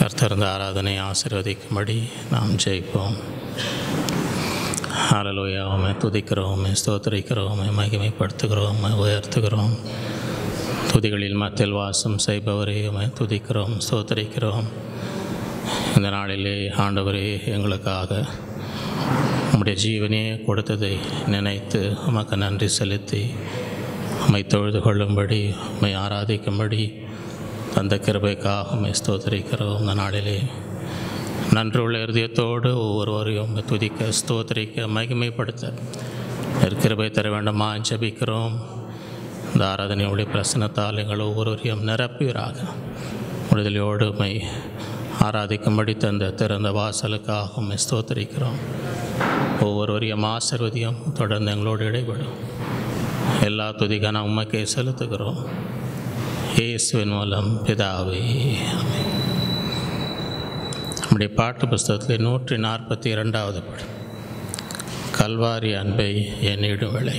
கர்த்தர்ந்த ஆராதனை ஆசீர்வதிக்கும்படி நாம் ஜெயிப்போம் ஹalleluya உம்மை துதிக்கிறோம் உம்மை ஸ்தோத்திரிக்கிறோம் உம்மை மகிமைப்படுத்துகிறோம் உம்மை உயர்த்துகிறோம் துதிகளில் மத்தியில் வாசம் செய்பவரே உம்மை துதிக்கிறோம் ஸ்தோத்திரிக்கிறோம் இந்த நாளிலே ஆண்டவரே எங்களுக்காக உம்முடைய ஜீவனையே கொடுத்ததை நினைத்து உமக்கு நன்றி செலுத்தி உம்மை தொழுது கொள்ளும்படி உம்மை ஆராதிக்கும்படி தந்த கிருபைக்காக உம்மை ஸ்தோத்திரிக்கிறோம் இந்த நாளிலே நன்றுள்ள இருதயத்தோடு ஒவ்வொருவரையும் உம்மை துதிக்க ஸ்தோத்திரிக்க மகிமைப்படுத்த கிருபை தர வேண்டுமா ஜெபிக்கிறோம் இந்த ஆராதனையுடைய பிரசனத்தால் எங்கள் ஒவ்வொருவரையும் நிரப்புவீராக விடுதலையோடு உம்மை ஆராதிக்கும்படி தந்த திறந்த வாசலுக்காக உம்மை ஸ்தோத்திரிக்கிறோம் ஒவ்வொருவரையும் ஆசிர்வதியும் தொடர்ந்து எங்களோடு இடைபடும் எல்லா துதிக்கான உமக்கே செலுத்துகிறோம் இயேசுவின் மூலம் பிதாவே ஆமென். நம்முடைய பாட்டு புஸ்தகத்தில் நூற்றி நாற்பத்தி இரண்டாவது படம் கல்வாரி அன்பை எண்ணிடும் விளை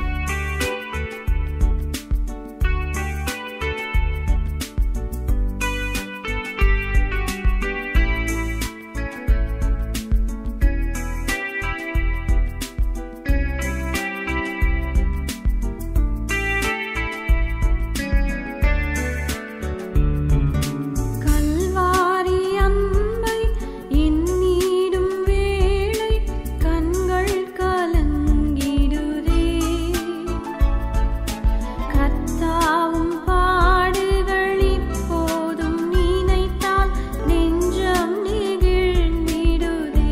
கல்வாரி அன்பை எண்ணிடும் வேளை கண்கள் கலங்கிடுதே கர்த்தாவும் பாடுகள் இப்போதும் நினைத்தால் நெஞ்சம் நெகிழ்ந்திடுதே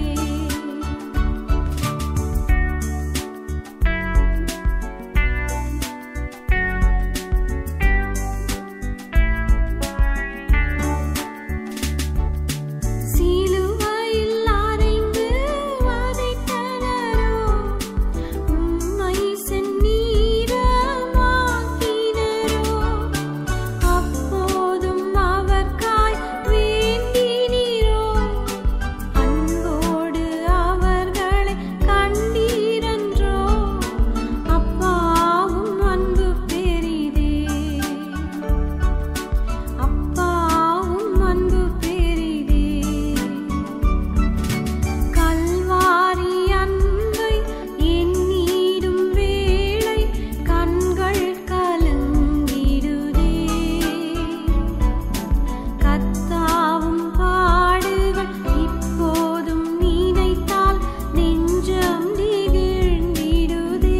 சிலுவையில் அறைந்து வதைத்தனரோ உம்மை செந்நீரமாக்கினரோ அப்போதும் அவர்காய் வேண்டினீரோ அன்போடு அவர்களை கண்டீரன்றோ அப்பாவும் அன்பு பெரிதே அப்பாவும் அன்பு பெரிதே கல்வாரி அன்பை எண்ணிடும் வேளை கண்கள் கலங்கிடுதே கர்த்தாவும் பாடுகள் இப்போதும் நினைத்தால் நெஞ்சம் நெகிழ்ந்திடுதே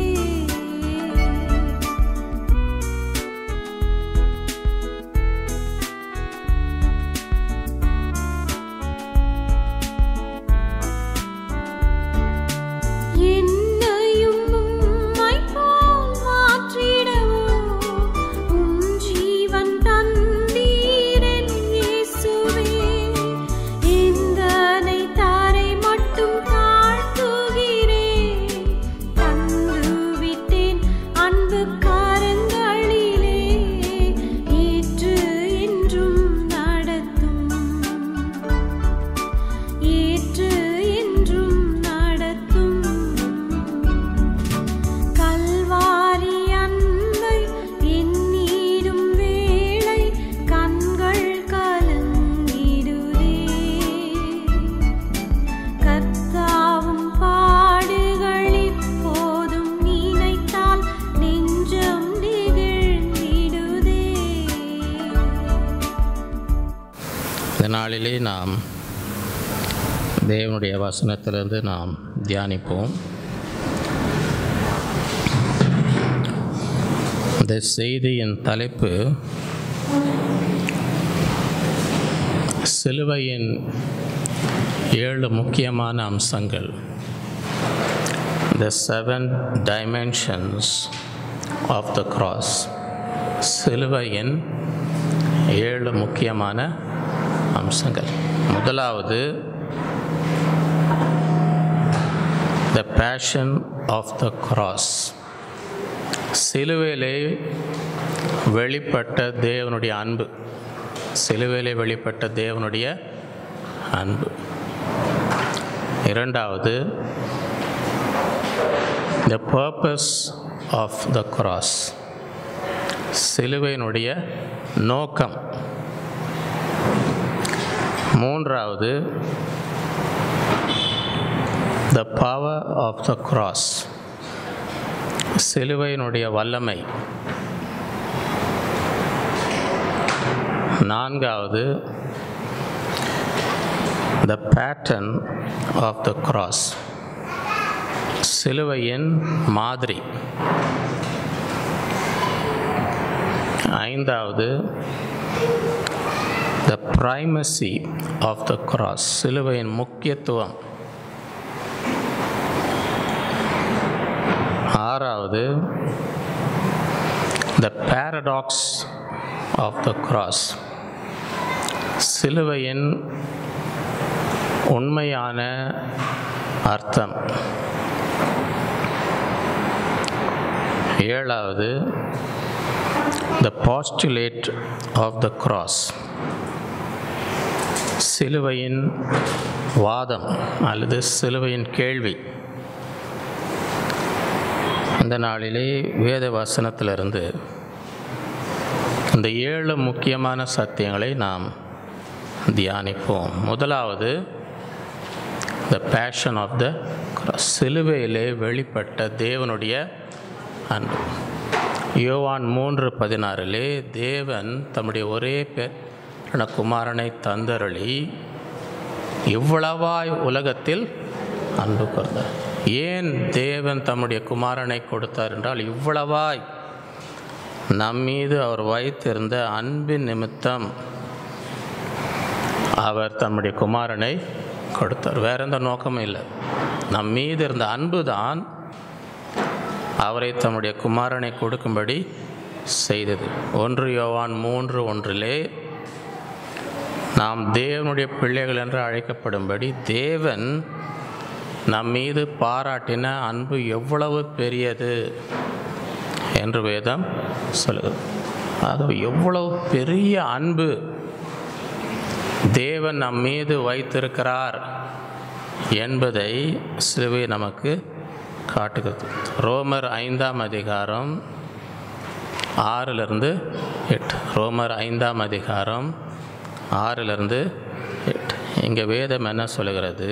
என்னையும் உம்மை போல் மாற்றிடவோ உம் ஜீவன் தந்தீரென் இயேசுவே எந்தனை தாரை மட்டும் தாழ்த்துகிறேன் தந்து விட்டேன் அன்பு கரங்களிலே ஏற்று என்றும் நடத்தும் ஏற்று என்றும் நடத்தும் கல்வாரி அன்பை எண்ணிடும் வேளை கண்கள் கலங்கிடுதே கர்த்தாவும் பாடுகள் இப்போதும் நினைத்தால் நெஞ்சம் நெகிழ்ந்திடுதே இந்த நாளிலே நாம் தேவனுடைய வசனத்திலிருந்து நாம் தியானிப்போம் இந்த செய்தியின் தலைப்பு சிலுவையின் ஏழு முக்கியமான அம்சங்கள் the seven dimensions of the cross சிலுவையின் ஏழு முக்கியமான அம்சங்கள் முதலாவது the passion of the cross சிலுவையிலே வெளிப்பட்ட தேவனுடைய அன்பு சிலுவையிலே வெளிப்பட்ட தேவனுடைய அன்பு இரண்டாவது the purpose of the cross சிலுவையினுடைய நோக்கம் மூன்றாவது the power of the cross சிலுவையினுடைய வல்லமை நான்காவது the pattern of the cross சிலுவையின் மாதிரி ஐந்தாவது த ப்ரைமசி ஆஃப் த கிராஸ் சிலுவையின் முக்கியத்துவம் ஆறாவது the paradox of the cross சிலுவையின் உண்மையான அர்த்தம் ஏழாவது the postulate of the cross சிலுவையின் வாதம் அல்லது சிலுவையின் கேள்வி அந்த நாளிலே வேத வசனத்திலிருந்து இந்த ஏழு முக்கியமான சத்தியங்களை நாம் தியானிப்போம் முதலாவது the passion of the cross சிலுவையிலே வெளிப்பட்ட தேவனுடைய அன்பு யோவான் மூன்று பதினாறிலே தேவன் தம்முடைய ஒரே பேரான குமாரனை தந்தருளி இவ்வளவாய் உலகத்தில் அன்பு கூர்ந்தார் ஏன் தேவன் தம்முடைய குமாரனை கொடுத்தார் என்றால் இவ்வளவாய் நம் மீது அவர் வைத்திருந்த அன்பின் நிமித்தம் அவர் தம்முடைய குமாரனை கொடுத்தார் வேற எந்த நோக்கமும் இல்லை நம் மீது இருந்த அன்பு தான் அவரை தம்முடைய குமாரனை கொடுக்கும்படி செய்தது ஒன்று யோவான் மூன்று ஒன்றிலே நாம் தேவனுடைய பிள்ளைகள் என்று அழைக்கப்படும்படி தேவன் நம் மீது பாராட்டின அன்பு எவ்வளவு பெரியது என்று வேதம் சொல்லுகிறது ஆகவே எவ்வளவு பெரிய அன்பு தேவன் நம் மீது வைத்திருக்கிறார் என்பதை சிலுவை நமக்கு காட்டுகிறது ரோமர் ஐந்தாம் அதிகாரம் ஆறிலிருந்து எட்டு ரோமர் ஐந்தாம் அதிகாரம் ஆறிலிருந்து எட்டு இங்கே வேதம் என்ன சொல்லுகிறது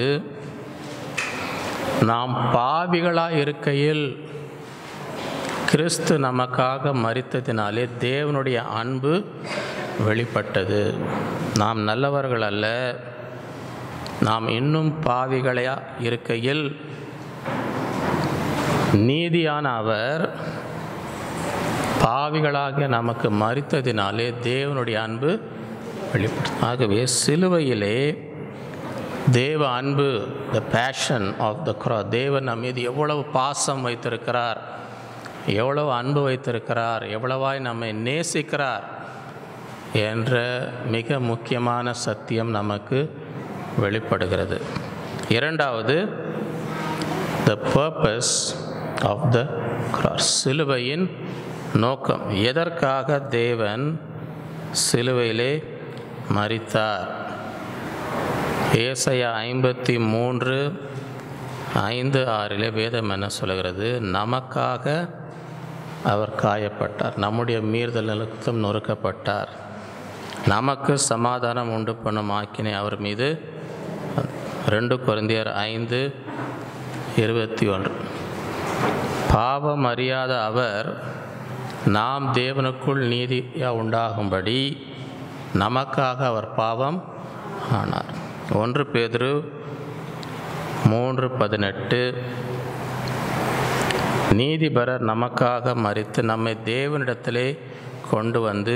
நாம் பாவிகளாக இருக்கையில் கிறிஸ்து நமக்காக மறித்ததினாலே தேவனுடைய அன்பு வெளிப்பட்டது நாம் நல்லவர்கள் அல்ல நாம் இன்னும் பாவிகளையா இருக்கையில் நீதியான அவர் பாவிகளாக நமக்கு மறித்ததினாலே தேவனுடைய அன்பு வெளிப்படும் ஆகவே சிலுவையிலே தேவ அன்பு த பேஷன் ஆஃப் த க்ரா தேவன் நம் மீது எவ்வளவு பாசம் வைத்திருக்கிறார் எவ்வளவு அன்பு வைத்திருக்கிறார் எவ்வளவாய் நம்மை நேசிக்கிறார் என்ற மிக முக்கியமான சத்தியம் நமக்கு வெளிப்படுகிறது இரண்டாவது the purpose of the cross சிலுவையின் நோக்கம் எதற்காக தேவன் சிலுவையிலே மறித்தார் ஏசையா ஐம்பத்தி மூன்று ஐந்து ஆறிலே வேதம் என்ன சொல்கிறது நமக்காக அவர் காயப்பட்டார் நம்முடைய மீறுதலுக்கும் நொறுக்கப்பட்டார் நமக்கு சமாதானம் உண்டு பண்ணும் ஆக்கினை அவர் மீது ரெண்டு குழந்தையர் ஐந்து இருபத்தி ஒன்று பாவம் அறியாத அவர் நாம் தேவனுக்குள் நீதியாக உண்டாகும்படி நமக்காக அவர் பாவம் ஆனார் ஒன்று பேதுரு மூன்று பதினெட்டு நீதிபரர் நமக்காக மறித்து நம்மை தேவனிடத்திலே கொண்டு வந்து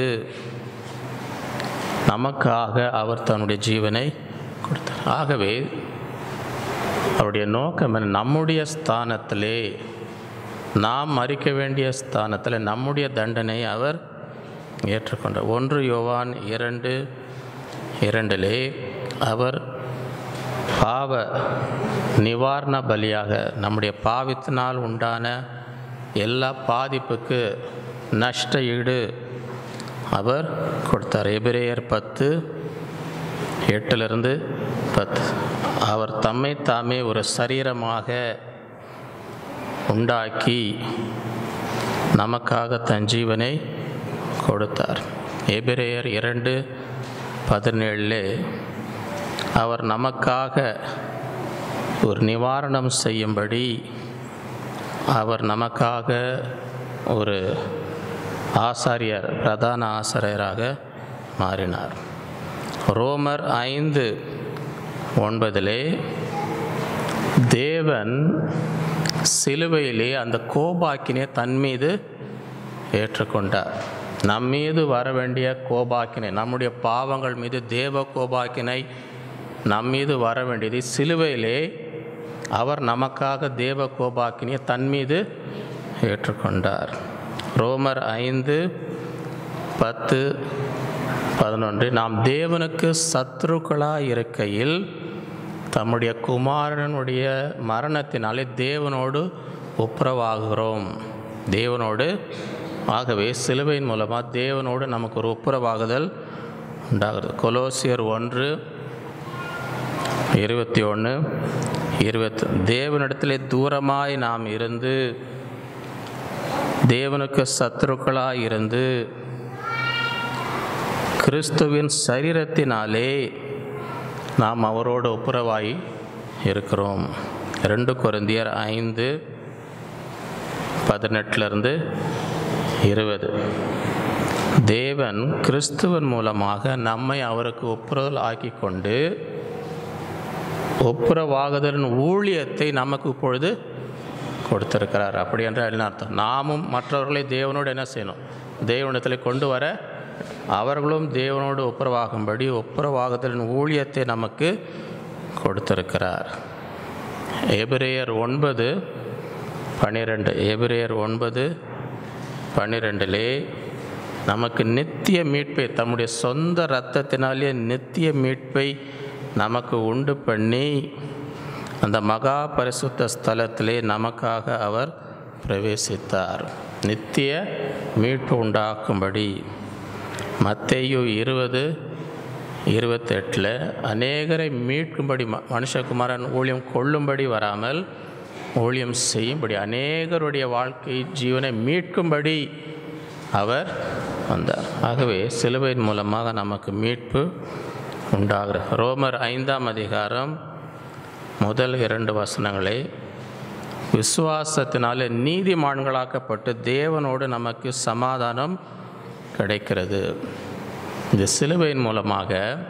நமக்காக அவர் தன்னுடைய ஜீவனை கொடுத்தார் ஆகவே அவருடைய நோக்கம் என்ன நம்முடைய ஸ்தானத்திலே நாம் மறிக்க வேண்டிய ஸ்தானத்தில் நம்முடைய தண்டனை அவர் ஏற்றுக்கொண்டார் ஒன்று யோவான் இரண்டு இரண்டிலே அவர் பாவ நிவாரண பலியாக நம்முடைய பாவத்தினால் உண்டான எல்லா பாதிப்புக்கு நஷ்ட ஈடு அவர் கொடுத்தார் எபிரேயர் பத்து எட்டிலிருந்து பத்து அவர் தம்மை தாமே ஒரு சரீரமாக உண்டாக்கி நமக்காக தன் ஜீவனை கொடுத்தார் எபிரேயர் இரண்டு பதினேழில் அவர் நமக்காக ஒரு நிவாரணம் செய்யும்படி அவர் நமக்காக ஒரு ஆசாரியர் பிரதான ஆசிரியராக மாறினார் ரோமர் ஐந்து ஒன்பதிலே தேவன் சிலுவையிலே அந்த கோபாக்கினை தன் மீது ஏற்றுக்கொண்டார் நம் மீது வர வேண்டிய கோபாக்கினை நம்முடைய பாவங்கள் மீது தேவ கோபாக்கினை நம் மீது வர வேண்டியது சிலுவையிலே அவர் நமக்காக தேவ கோபாக்கினை தன் மீது ஏற்றுக்கொண்டார் ரோமர் ஐந்து பத்து பதினொன்று நாம் தேவனுக்கு சத்ருக்களாக இருக்கையில் தம்முடைய குமாரனுடைய மரணத்தினாலே தேவனோடு ஒப்புரவாகிறோம் தேவனோடு ஆகவே சிலுவையின் மூலமாக தேவனோடு நமக்கு ஒரு ஒப்புரவாகுதல் உண்டாகுது கொலோசியர் ஒன்று இருபத்தி ஒன்று இருபத்தி தேவனிடத்திலே தூரமாய் நாம் இருந்து தேவனுக்கு சத்துருக்களாய் இருந்து கிறிஸ்துவின் சரீரத்தினாலே நாம் அவரோடு ஒப்புரவாய் இருக்கிறோம் ரெண்டு கொரிந்தியர் ஐந்து பதினெட்டுலேருந்து இருபது தேவன் கிறிஸ்துவன் மூலமாக நம்மை அவருக்கு ஒப்புரவல் ஆக்கி கொண்டு ஒப்புரவாகுதலின் ஊழியத்தை நமக்கு இப்பொழுது கொடுத்திருக்கிறார் அப்படி என்றால் என்ன அர்த்தம் நாமும் மற்றவர்களை தேவனோடு என்ன செய்யணும் தேவனிடத்தில் கொண்டு வர அவர்களும் தேவனோடு ஒப்புரவாகும்படி ஒப்புரவாகுதலின் ஊழியத்தை நமக்கு கொடுத்திருக்கிறார் எபிரேயர் ஒன்பது பன்னிரெண்டு எபிரேயர் ஒன்பது பன்னிரெண்டிலே நமக்கு நித்திய மீட்பை தம்முடைய சொந்த இரத்தத்தினாலே நித்திய மீட்பை நமக்கு உண்டு பண்ணி அந்த மகா பரிசுத்த ஸ்தலத்திலே நமக்காக அவர் பிரவேசித்தார் நித்திய மீட்பு உண்டாக்கும்படி மத்தேயு இருபது இருபத்தெட்டில் அநேகரை மீட்கும்படி ம மனுஷகுமாரன் ஊழியம் கொள்ளும்படி வராமல் ஊழியம் செய்யும்படி அநேகருடைய வாழ்க்கை ஜீவனை மீட்கும்படி அவர் வந்தார் ஆகவே சிலுவையின் மூலமாக நமக்கு மீட்பு உண்டாகிற ரோமர் ஐந்தாம் அதிகாரம் முதல் இரண்டு வசனங்களை விசுவாசத்தினாலே நீதிமான்களாக்கப்பட்டு தேவனோடு நமக்கு சமாதானம் கிடைக்கிறது இந்த சிலுவையின் மூலமாக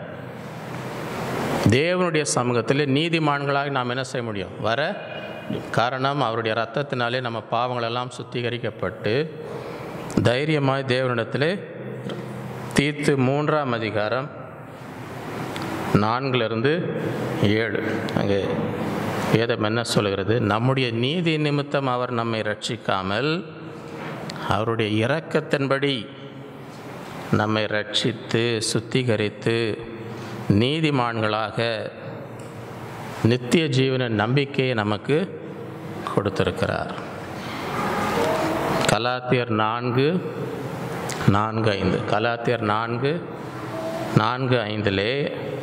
தேவனுடைய சமூகத்தில் நீதிமான்களாக நாம் என்ன செய்ய முடியும் வர காரணம் அவருடைய ரத்தத்தினாலே நம்ம பாவங்களெல்லாம் சுத்திகரிக்கப்பட்டு தைரியமாய் தேவனிடத்தில் தீர்த்து மூன்றாம் அதிகாரம் நான்கிலிருந்து ஏழு அங்கே வேதம் என்ன சொல்கிறது நம்முடைய நீதி நிமித்தம் அவர் நம்மை ரட்சிக்காமல் அவருடைய இரக்கத்தின்படி நம்மை ரட்சித்து சுத்திகரித்து நீதிமான்களாக நித்திய ஜீவன நம்பிக்கையை நமக்கு கொடுத்திருக்கிறார் கலாத்தியர் நான்கு நான்கு ஐந்து கலாத்தியர் நான்கு நான்கு ஐந்திலே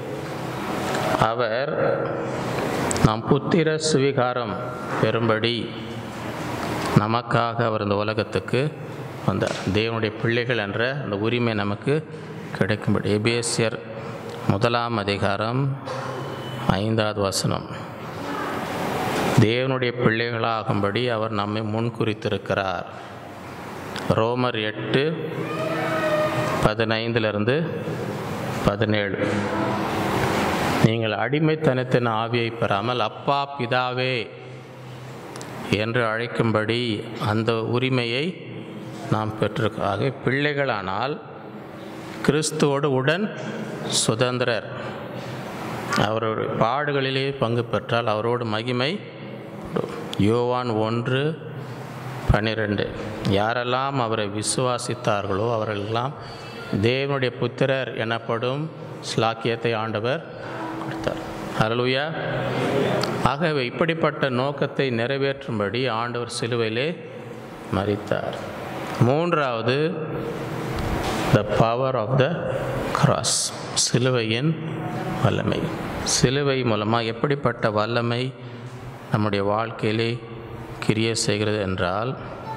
அவர் நாம் புத்திர சுவிகாரம் பெறும்படி நமக்காக அவர் இந்த உலகத்துக்கு வந்தார் தேவனுடைய பிள்ளைகள் என்ற அந்த உரிமை நமக்கு கிடைக்கும்படி எபேசியர் முதலாம் அதிகாரம் ஐந்தாவது வசனம் தேவனுடைய பிள்ளைகளாகும்படி அவர் நம்மை முன்குறித்திருக்கிறார் ரோமர் எட்டு பதினைந்திலிருந்து பதினேழு நீங்கள் அடிமைத்தனத்தின் ஆவியை பெறாமல் அப்பா பிதாவே என்று அழைக்கும்படி அந்த உரிமையை நாம் பெற்றிருக்கோம் ஆகவே பிள்ளைகளானால் கிறிஸ்துவோடு உடன் சுதந்திரர் அவருடைய பாடுகளிலே பங்கு பெற்றால் அவரோடு மகிமை யோவான் ஒன்று பன்னிரெண்டு யாரெல்லாம் அவரை விசுவாசித்தார்களோ அவர்களெல்லாம் தேவனுடைய புத்திரர் எனப்படும் ஸ்லாக்கியத்தை ஆண்டவர் கொடுத்தார் ஹalleluya ஆகவே இப்படிப்பட்ட நோக்கத்தை நிறைவேற்றும்படி ஆண்டவர் சிலுவையிலே மரித்தார் மூன்றாவது the power of the cross சிலுவையின் வல்லமை சிலுவை மூலமாக எப்படிப்பட்ட வல்லமை நம்முடைய வாழ்க்கையிலே கிரிய செய்கிறது என்றால்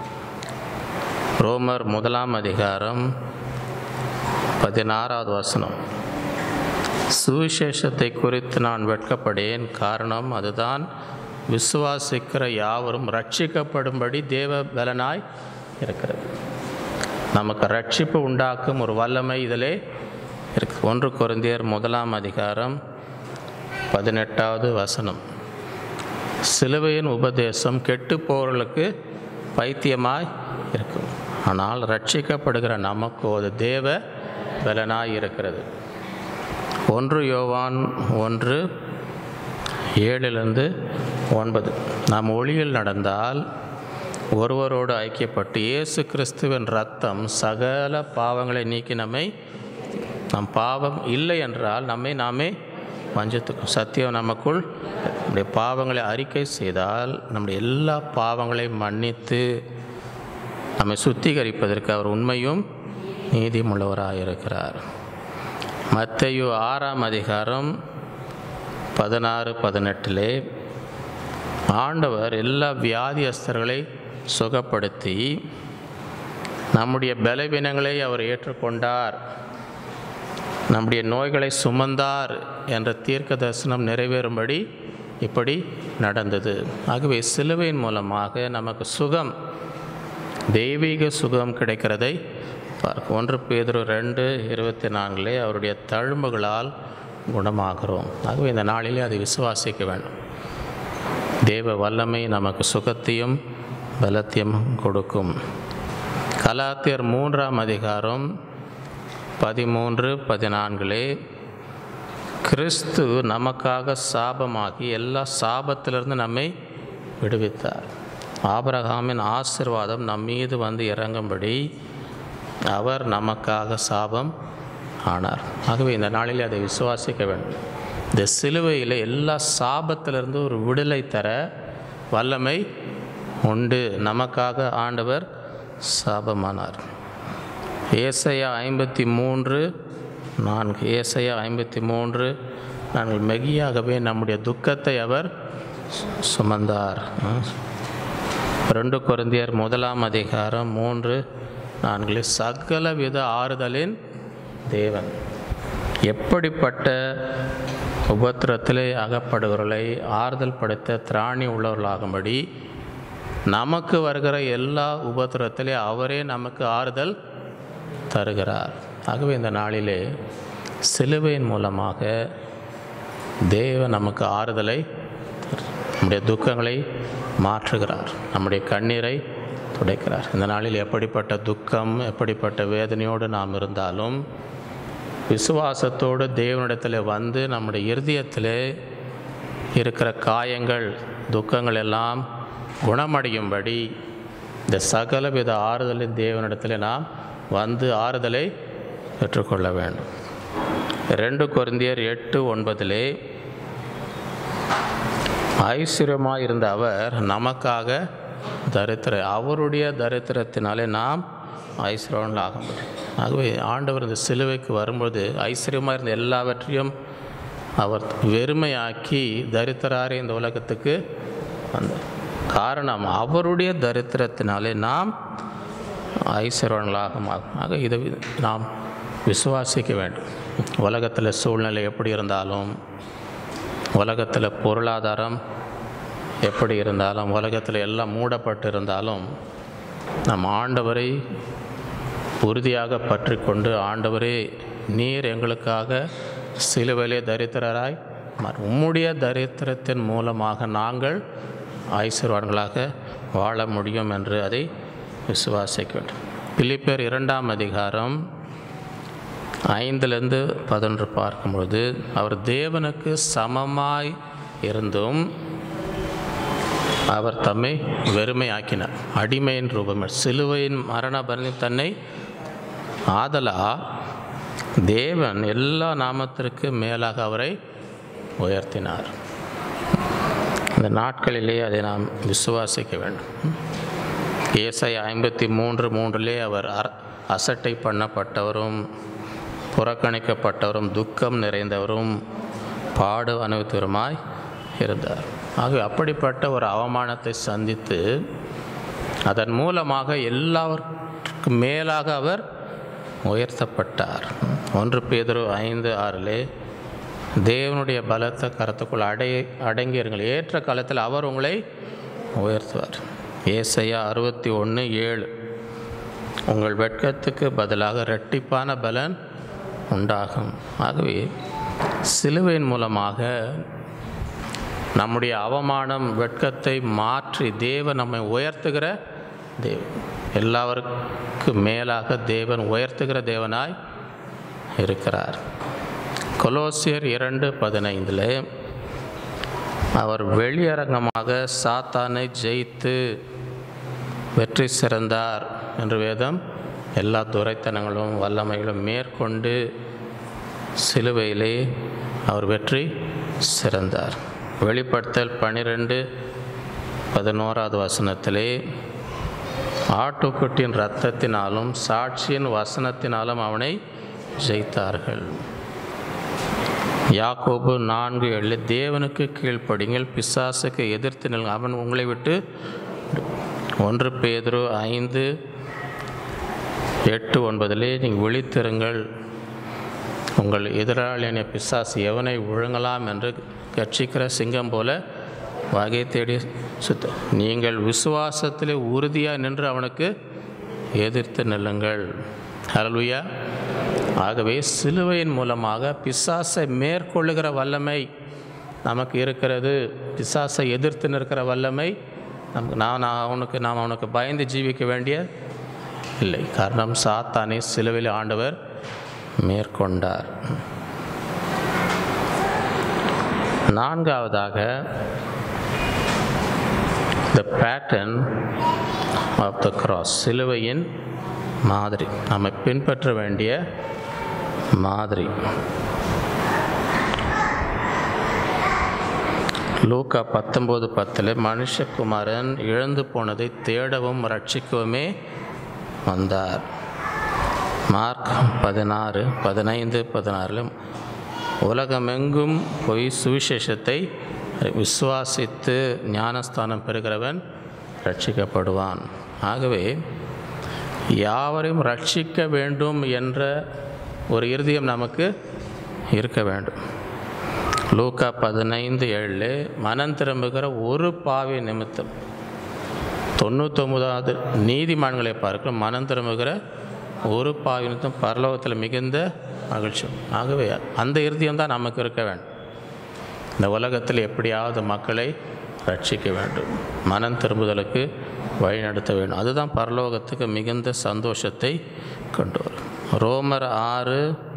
ரோமர் முதலாம் அதிகாரம் பதினாறாவது வசனம் சுவிசேஷத்தை குறித்து நான் வெட்கப்படேன் காரணம் அதுதான் விசுவாசிக்கிற யாவரும் ரட்சிக்கப்படும்படி தேவ பலனாய் இருக்கிறது நமக்கு ரட்சிப்பு உண்டாக்கும் ஒரு வல்லமை இதிலே இருக்கு ஒன்று குருந்தியர் முதலாம் அதிகாரம் பதினெட்டாவது வசனம் சிலுவையின் உபதேசம் கெட்டு போகிறவர்களுக்கு பைத்தியமாய் இருக்கும் ஆனால் ரட்சிக்கப்படுகிற நமக்கு ஒரு தேவ பலனாய் இருக்கிறது ஒன்று யோவான் ஒன்று ஏழிலிருந்து ஒன்பது நாம் ஒளியில் நடந்தால் ஒருவரோடு ஐக்கியப்பட்டு இயேசு கிறிஸ்துவின் ரத்தம் சகல பாவங்களை நீக்கி நம்மை நம் பாவம் இல்லை என்றால் நம்மை நாமே வஞ்சித்துக்கும் சத்தியம் நமக்குள் நம்முடைய பாவங்களை அறிக்கை செய்தால் நம்முடைய எல்லா பாவங்களையும் மன்னித்து நம்மை சுத்திகரிப்பதற்கு அவர் உண்மையும் நீதிமுள்ளவராக இருக்கிறார் மத்தையு ஆறாம் அதிகாரம் பதினாறு பதினெட்டிலே ஆண்டவர் எல்லா வியாதியஸ்தர்களை சுகப்படுத்தி நம்முடைய பலவீனங்களை அவர் ஏற்றுக்கொண்டார் நம்முடைய நோய்களை சுமந்தார் என்ற தீர்க்க தரிசனம் நிறைவேறும்படி இப்படி நடந்தது ஆகவே சிலுவையின் மூலமாக நமக்கு சுகம் தெய்வீக சுகம் கிடைக்கிறதை பார்க்க ஒன்று பேதுரு ரெண்டு இருபத்தி நான்கிலே அவருடைய தழும்புகளால் குணமாகிறோம் ஆகவே இந்த நாளிலே அதை விசுவாசிக்க வேண்டும் தேவ வல்லமை நமக்கு சுகத்தையும் பலத்தையும் கொடுக்கும் கலாத்தியர் மூன்றாம் அதிகாரம் பதிமூன்று பதினான்கிலே கிறிஸ்து நமக்காக சாபமாகி எல்லா சாபத்திலிருந்து நம்மை விடுவித்தார் ஆபரகாமின் ஆசிர்வாதம் நம் மீது வந்து இறங்கும்படி அவர் நமக்காக சாபம் ஆனார் ஆகவே இந்த நாளில் அதை விசுவாசிக்க வேண்டும் இந்த சிலுவையில் எல்லா சாபத்திலிருந்து ஒரு விடுதலை தர வல்லமை உண்டு நமக்காக ஆண்டவர் சாபமானார் ஏசையா ஐம்பத்தி மூன்று நான்கு ஏசையா ஐம்பத்தி மூன்று நாங்கள் மெகியாகவே நம்முடைய துக்கத்தை அவர் சு- சுமந்தார் ம். ரெண்டு குருந்தியர் முதலாம் அதிகாரம் மூன்று நான்கில் சகல வித ஆறுதலின் தேவன் எப்படிப்பட்ட உபத்திரத்திலே அகப்படுகிறவர்களை ஆறுதல் படுத்த திராணி உள்ளவர்களாகும்படி நமக்கு வருகிற எல்லா உபத்திரத்திலே அவரே நமக்கு ஆறுதல் தருகிறார் ஆகவே இந்த நாளிலே சிலுவையின் மூலமாக தேவன் நமக்கு ஆறுதலை தரு- நம்முடைய துக்கங்களை மாற்றுகிறார் நம்முடைய கண்ணீரை துடைக்கிறார் இந்த நாளில் எப்படிப்பட்ட துக்கம் எப்படிப்பட்ட வேதனையோடு நாம் இருந்தாலும் விசுவாசத்தோடு தேவனிடத்தில் வந்து நம்முடைய இருதயத்திலே இருக்கிற காயங்கள் துக்கங்கள் எல்லாம் குணமடையும்படி இந்த சகலவித ஆறுதலின் தேவனிடத்தில் நாம் வந்து ஆறுதலை பெற்றுக்கொள்ள வேண்டும் ரெண்டு கொரிந்தியர் எட்டு ஒன்பதிலே ஐஸ்வர்யமாக இருந்த அவர் நமக்காக தரித்திர அவருடைய தரித்திரத்தினாலே நாம் ஐஸ்வர்யங்கள் ஆக முடியும் ஆகவே ஆண்டவர் இந்த சிலுவைக்கு வரும்போது ஐஸ்வர்யமாக இருந்த எல்லாவற்றையும் அவர் வெறுமையாக்கி தரித்திராரே இந்த உலகத்துக்கு வந்தார் காரணம் அவருடைய தரித்திரத்தினாலே நாம் ஐஸ்வர்யங்களாக மாறும் ஆக இதை வி- நாம் விசுவாசிக்க வேண்டும் உலகத்தில் சூழ்நிலை எப்படி இருந்தாலும் உலகத்தில் பொருளாதாரம் எப்படி இருந்தாலும் உலகத்தில் எல்லாம் மூடப்பட்டு இருந்தாலும் நம் ஆண்டவரை உறுதியாக பற்றி கொண்டு ஆண்டவரே நீர் எங்களுக்காக சிலுவையிலே தரித்திரராய் மாறு. உம்முடைய தரித்திரத்தின் மூலமாக நாங்கள் ஐஸ்வர்வான்களாக வாழ முடியும் என்று அதை விசுவாசிக்க வேண்டும் பிலிப்பேர் இரண்டாம் அதிகாரம் ஐந்துலேருந்து பதினொன்று பார்க்கும்பொழுது அவர் தேவனுக்கு சமமாய் இருந்தும் அவர் தம்மை வெறுமையாக்கினார் அடிமையின் ரூபம் சிலுவையின் மரண பரணி தன்னை ஆதலா தேவன் எல்லா நாமத்திற்கு மேலாக அவரை உயர்த்தினார் இந்த நாட்களிலே அதை நாம் விசுவாசிக்க வேண்டும் ஏசாய் ஐம்பத்தி மூன்று மூன்றிலே அவர் அர- அசட்டை பண்ணப்பட்டவரும் புறக்கணிக்கப்பட்டவரும் துக்கம் நிறைந்தவரும் பாடு அனுபவித்தவருமாய் இருந்தார் ஆகவே அப்படிப்பட்ட ஒரு அவமானத்தை சந்தித்து அதன் மூலமாக எல்லாவற்றுக்கும் மேலாக அவர் உயர்த்தப்பட்டார் ஒன்று பேதுரு ஐந்து ஆறிலே தேவனுடைய பலத்த கரத்துக்குள் அடை அடங்கியிருங்கள் ஏற்ற காலத்தில் அவர் உங்களை உயர்த்துவார் ஏசையா அறுபத்தி ஒன்று ஏழு உங்கள் வெட்கத்துக்கு பதிலாக இரட்டிப்பான பலன் உண்டாகும் ஆகவே சிலுவையின் மூலமாக நம்முடைய அவமானம் வெட்கத்தை மாற்றி தேவன் நம்மை உயர்த்துகிற தேவன் எல்லாவருக்கு மேலாக தேவன் உயர்த்துகிற தேவனாய் இருக்கிறார் கொலோசியர் இரண்டு பதினைந்தில் அவர் வெளியரங்கமாக சாத்தானை ஜெயித்து வெற்றி சிறந்தார் என்று வேதம் எல்லா துரைத்தனங்களும் வல்லமைகளும் மேற்கொண்டு சிலுவையிலே அவர் வெற்றி சிறந்தார் வெளிப்படுத்தல் பன்னிரெண்டு பதினோராவது வசனத்திலே ஆட்டுக்குட்டியின் இரத்தத்தினாலும் சாட்சியின் வசனத்தினாலும் அவனை ஜெயித்தார்கள் யாக்கோபு நான்கு ஏழு தேவனுக்கு கீழ்ப்படிங்கள் பிசாசுக்கு எதிர்த்து நில் அவன் உங்களை விட்டு ஒன்று பேதுரு ஐந்து எட்டு ஒன்பதிலே நீங்கள் விழித்திருங்கள் உங்கள் எதிராளியான பிசாசு எவனை விழுங்கலாம் என்று கட்சிக்கிற சிங்கம் போல வகை தேடி சுத்த நீங்கள் விசுவாசத்திலே உறுதியாக நின்று அவனுக்கு எதிர்த்து நில்லுங்கள் ஹalleluya ஆகவே சிலுவையின் மூலமாக பிசாசை மேற்கொள்ளுகிற வல்லமை நமக்கு இருக்கிறது பிசாசை எதிர்த்து நிற்கிற வல்லமை நமக்கு நான் நான் அவனுக்கு நாம் அவனுக்கு பயந்து ஜீவிக்க வேண்டிய இல்லை காரணம் சாத்தானை சிலுவையில் ஆண்டவர் மேற்கொண்டார் நான்காவதாக the pattern of the cross சிலுவையின் மாதிரி நம்ம பின்பற்ற வேண்டிய மாதிரி லூக்கா பத்தொம்போது பத்தில் மனுஷகுமாரன் இழந்து போனதை தேடவும் ரட்சிக்கவுமே வந்தார் மார்க் பதினாறு பதினைந்து பதினாறில் உலகமெங்கும் போய் சுவிசேஷத்தை விசுவாசித்து ஞானஸ்தானம் பெறுகிறவன் ரட்சிக்கப்படுவான் ஆகவே யாவரையும் ரட்சிக்க வேண்டும் என்ற ஒரு இருதயம் நமக்கு இருக்க வேண்டும் லூக்கா பதினைந்து ஏழில் மனம் திரும்புகிற ஒரு பாவி நிமித்தம் தொண்ணூத்தொம்பதாவது நீதிமான்களை பார்க்க மனம் திரும்புகிற ஒரு பாவி நிமித்தம் பரலோகத்தில் மிகுந்த மகிழ்ச்சி ஆகவே அந்த இருதயம் தான் நமக்கு இருக்க வேண்டும் இந்த உலகத்தில் எப்படியாவது மக்களை ரட்சிக்க வேண்டும் மனம் திரும்புதலுக்கு வழிநடத்த வேண்டும் அதுதான் பரலோகத்துக்கு மிகுந்த சந்தோஷத்தை கொண்டு வரும் ரோமர் ஆறு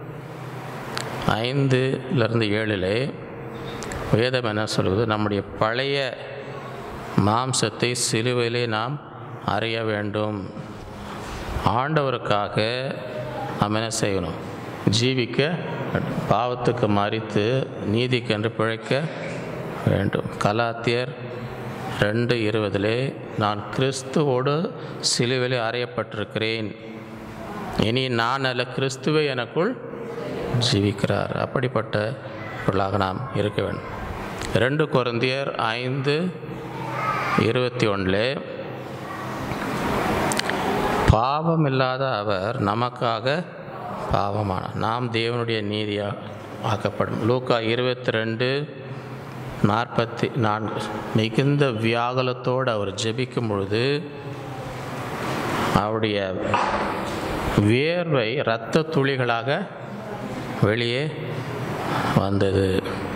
ஐந்துலேருந்து ஏழிலே வேதம் என்ன சொல்வது நம்முடைய பழைய மாம்சத்தை சிலுவையிலே நாம் அறிய வேண்டும் ஆண்டவருக்காக நாம் என்ன செய்யணும் ஜீவிக்க வேண்டும். பாவத்துக்கு மறித்து நீதிக்கென்று பிழைக்க வேண்டும் கலாத்தியர் ரெண்டு இருபதிலே நான் கிறிஸ்துவோடு சிலுவையிலே அறையப்பட்டிருக்கிறேன் இனி நான் அல்ல கிறிஸ்துவே எனக்குள் ஜீவிக்கிறார் அப்படிப்பட்ட பொருளாக நாம் இருக்க வேண்டும் ரெண்டு கொரிந்தியர் ஐந்து இருபத்தி ஒன்றில் பாவம் இல்லாத அவர் நமக்காக பாவமானார் நாம் தேவனுடைய நீதியாக ஆக்கப்படும் லூக்கா இருபத்தி ரெண்டு நாற்பத்தி நான்கு மிகுந்த வியாகுலத்தோடு அவர் ஜெபிக்கும் பொழுது அவருடைய வியர்வை இரத்த துளிகளாக வெளியே வந்தது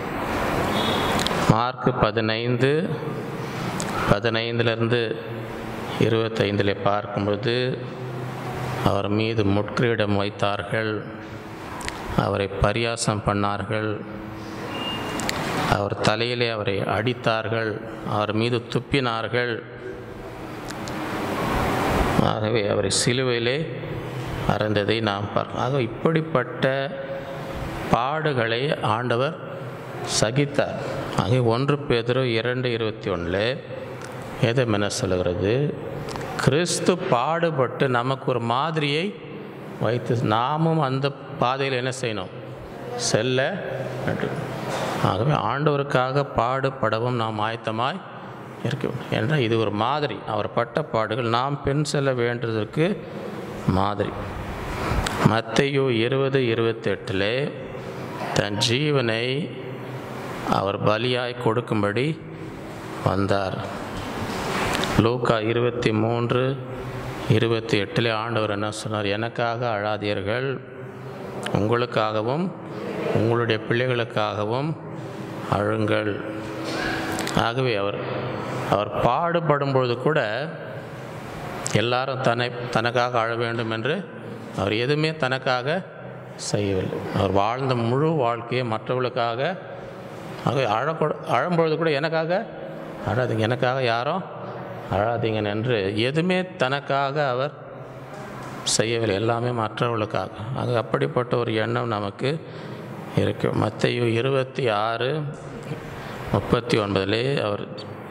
மார்க் பதினைந்து பதினைந்துலேருந்து இருபத்தைந்தில் பார்க்கும்பொழுது அவர் மீது முட்கிரீடம் வைத்தார்கள் அவரை பரியாசம் பண்ணார்கள் அவர் தலையிலே அவரை அடித்தார்கள் அவர் மீது துப்பினார்கள் ஆகவே அவரை சிலுவையிலே அறந்ததை நாம் பார்க்கிறோம் ஆக இப்படிப்பட்ட பாடுகளை ஆண்டவர் சகித்தார் ஆக ஒன்று பேதரு இரண்டு இருபத்தி ஒன்றில் ஏதம் என்ன சொல்கிறது கிறிஸ்து பாடுபட்டு நமக்கு ஒரு மாதிரியை வைத்து நாமும் அந்த பாதையில் என்ன செய்யணும் செல்ல வேண்டும் ஆகவே ஆண்டவருக்காக பாடுபடவும் நாம் ஆயத்தமாய் இருக்க வேண்டும் என்றால் இது ஒரு மாதிரி அவர் பட்ட பாடுகள் நாம் பின் செல்ல வேண்டியதற்கு மாதிரி மத்தையோ இருபது இருபத்தெட்டில் தன் ஜீவனை அவர் பலியாய் கொடுக்கும்படி வந்தார் லூக்கா இருபத்தி மூன்று இருபத்தி எட்டில் ஆண்டவர் என்ன சொன்னார் எனக்காக அழாதீர்கள் உங்களுக்காகவும் உங்களுடைய பிள்ளைகளுக்காகவும் அழுங்கள் ஆகவே அவர் அவர் பாடுபடும் பொழுது கூட எல்லாரும் தன்னை தனக்காக அழ வேண்டும் என்று அவர் எதுவுமே தனக்காக செய்யவில்லை அவர் வாழ்ந்த முழு வாழ்க்கையை மற்றவர்களுக்காக ஆகவே அழக்கூட அழும்பொழுது கூட எனக்காக அழாதீங்க எனக்காக யாரும் அழாதீங்க என்று எதுவுமே தனக்காக அவர் செய்யவில்லை எல்லாமே மற்றவர்களுக்காக ஆக அப்படிப்பட்ட ஒரு எண்ணம் நமக்கு இருக்கு மத்தையு இருபத்தி ஆறு முப்பத்தி ஒன்பதிலே அவர்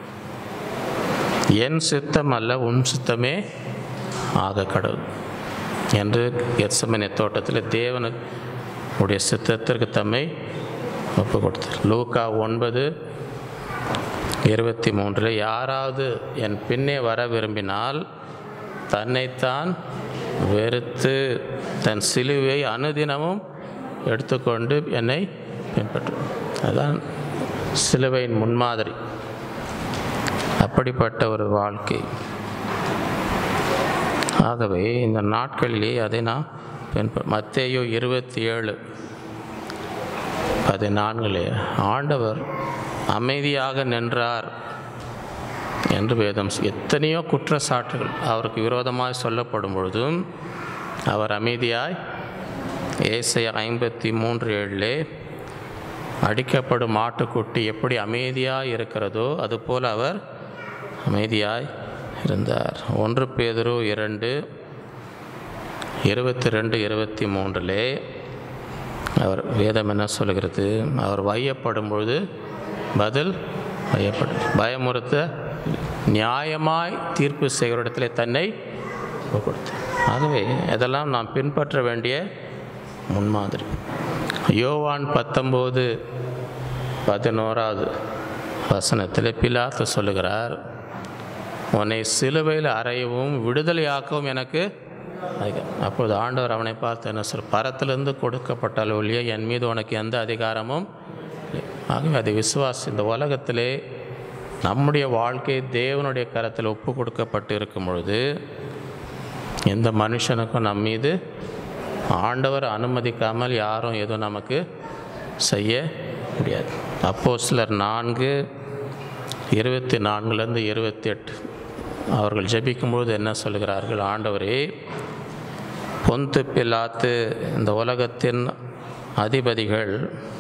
என் சித்தம் அல்ல உன் சித்தமே ஆக கடவுள் என்று எத்சமனை தோட்டத்தில் தேவனுக்கு உடைய சித்தத்திற்கு தம்மை ஒப்பு கொடுத்தார் லூக்கா ஒன்பது இருபத்தி மூன்றில் யாராவது என் பின்னே வர விரும்பினால் தன்னைத்தான் வெறுத்து தன் சிலுவை அனுதினமும் எடுத்துக்கொண்டு என்னை பின்பற்றும் அதுதான் சிலுவையின் முன்மாதிரி அப்படிப்பட்ட ஒரு வாழ்க்கை ஆகவே இந்த நாட்களிலே அதை நாம் பின்ப மத்தேயு இருபத்தி ஏழு பதினான்கிலே ஆண்டவர் அமைதியாக நின்றார் என்று வேதம் சொ- எத்தனையோ குற்றச்சாட்டுகள் அவருக்கு விரோதமாய் சொல்லப்படும் பொழுதும் அவர் அமைதியாய் ஏசை ஐம்பத்தி மூன்று ஏழிலே அடிக்கப்படும் ஆட்டுக்குட்டி எப்படி அமைதியாய் இருக்கிறதோ அதுபோல் அவர் அமைதியாய் இருந்தார் ஒன்று பேதுரு இரண்டு இருபத்தி ரெண்டு இருபத்தி மூன்றிலே அவர் வேதம் என்ன சொல்கிறது அவர் வையப்படும் பொழுது பதில் வையப்படும் பயமுறுத்த நியாயமாய் தீர்ப்பு செய்வரிடத்திலே தன்னை ஒப்புக் கொடுத்தார் ஆகவே இதெல்லாம் நாம் பின்பற்ற வேண்டிய முன்மாதிரி யோவான் பத்தொம்போது பதினோராவது வசனத்தில் பிலாத்து சொல்லுகிறார் உன்னை சிலுவையில் அறையவும் விடுதலையாக்கவும் எனக்கு அதிகாரம் அப்பொழுது ஆண்டவர் அவனை பார்த்து என்ன சொல் பரத்திலிருந்து கொடுக்கப்பட்டால் ஒழிய என் மீது உனக்கு எந்த அதிகாரமும் இல்லை." ஆகவே அதை விசுவாசி இந்த உலகத்திலே நம்முடைய வாழ்க்கை தேவனுடைய கரத்தில் ஒப்பு கொடுக்கப்பட்டு இருக்கும் பொழுது எந்த மனுஷனுக்கும் நம் மீது ஆண்டவர் அனுமதிக்காமல் யாரும் எதுவும் நமக்கு செய்ய முடியாது அப்போ சிலர் நான்கு இருபத்தி நான்குலேருந்து இருபத்தி எட்டு அவர்கள் ஜெபிக்கும்பொழுது என்ன சொல்கிறார்கள் ஆண்டவரே பொந்து பிலாத்து இந்த உலகத்தின் அதிபதிகள்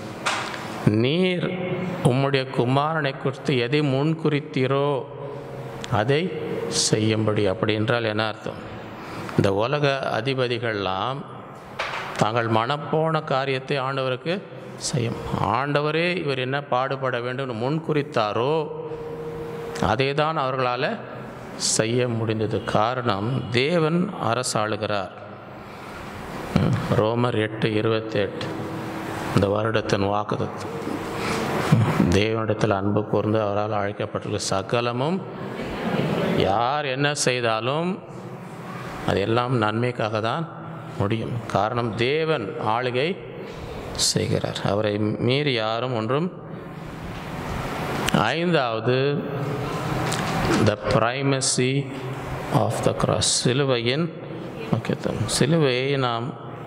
நீர் உம்முடைய குமாரனை குறித்து எதை முன்குறித்தீரோ அதை செய்யும்படி அப்படி என்றால் என்ன அர்த்தம் இந்த உலக அதிபதிகள்லாம் தாங்கள் மனப்போன காரியத்தை ஆண்டவருக்கு செய்யும் ஆண்டவரே இவர் என்ன பாடுபட வேண்டும் முன் குறித்தாரோ அதை தான் அவர்களால் செய்ய முடிந்தது காரணம் தேவன் அரசாளுகிறார் ம், ரோமர் எட்டு இருபத்தி எட்டு இந்த வருடத்தின் வாக்குதத்தம் தேவனிடத்தில் அன்பு கூர்ந்து அவரால் அழைக்கப்பட்டிருக்க சகலமும் யார் என்ன செய்தாலும் அது எல்லாம் நன்மைக்காக தான் முடியும் காரணம் தேவன் ஆளுகை செய்கிறார் அவரை மீறி யாரும் ஒன்றும் ஐந்தாவது the primacy of the cross சிலுவையின் முக்கியத்துவம் சிலுவையை நாம்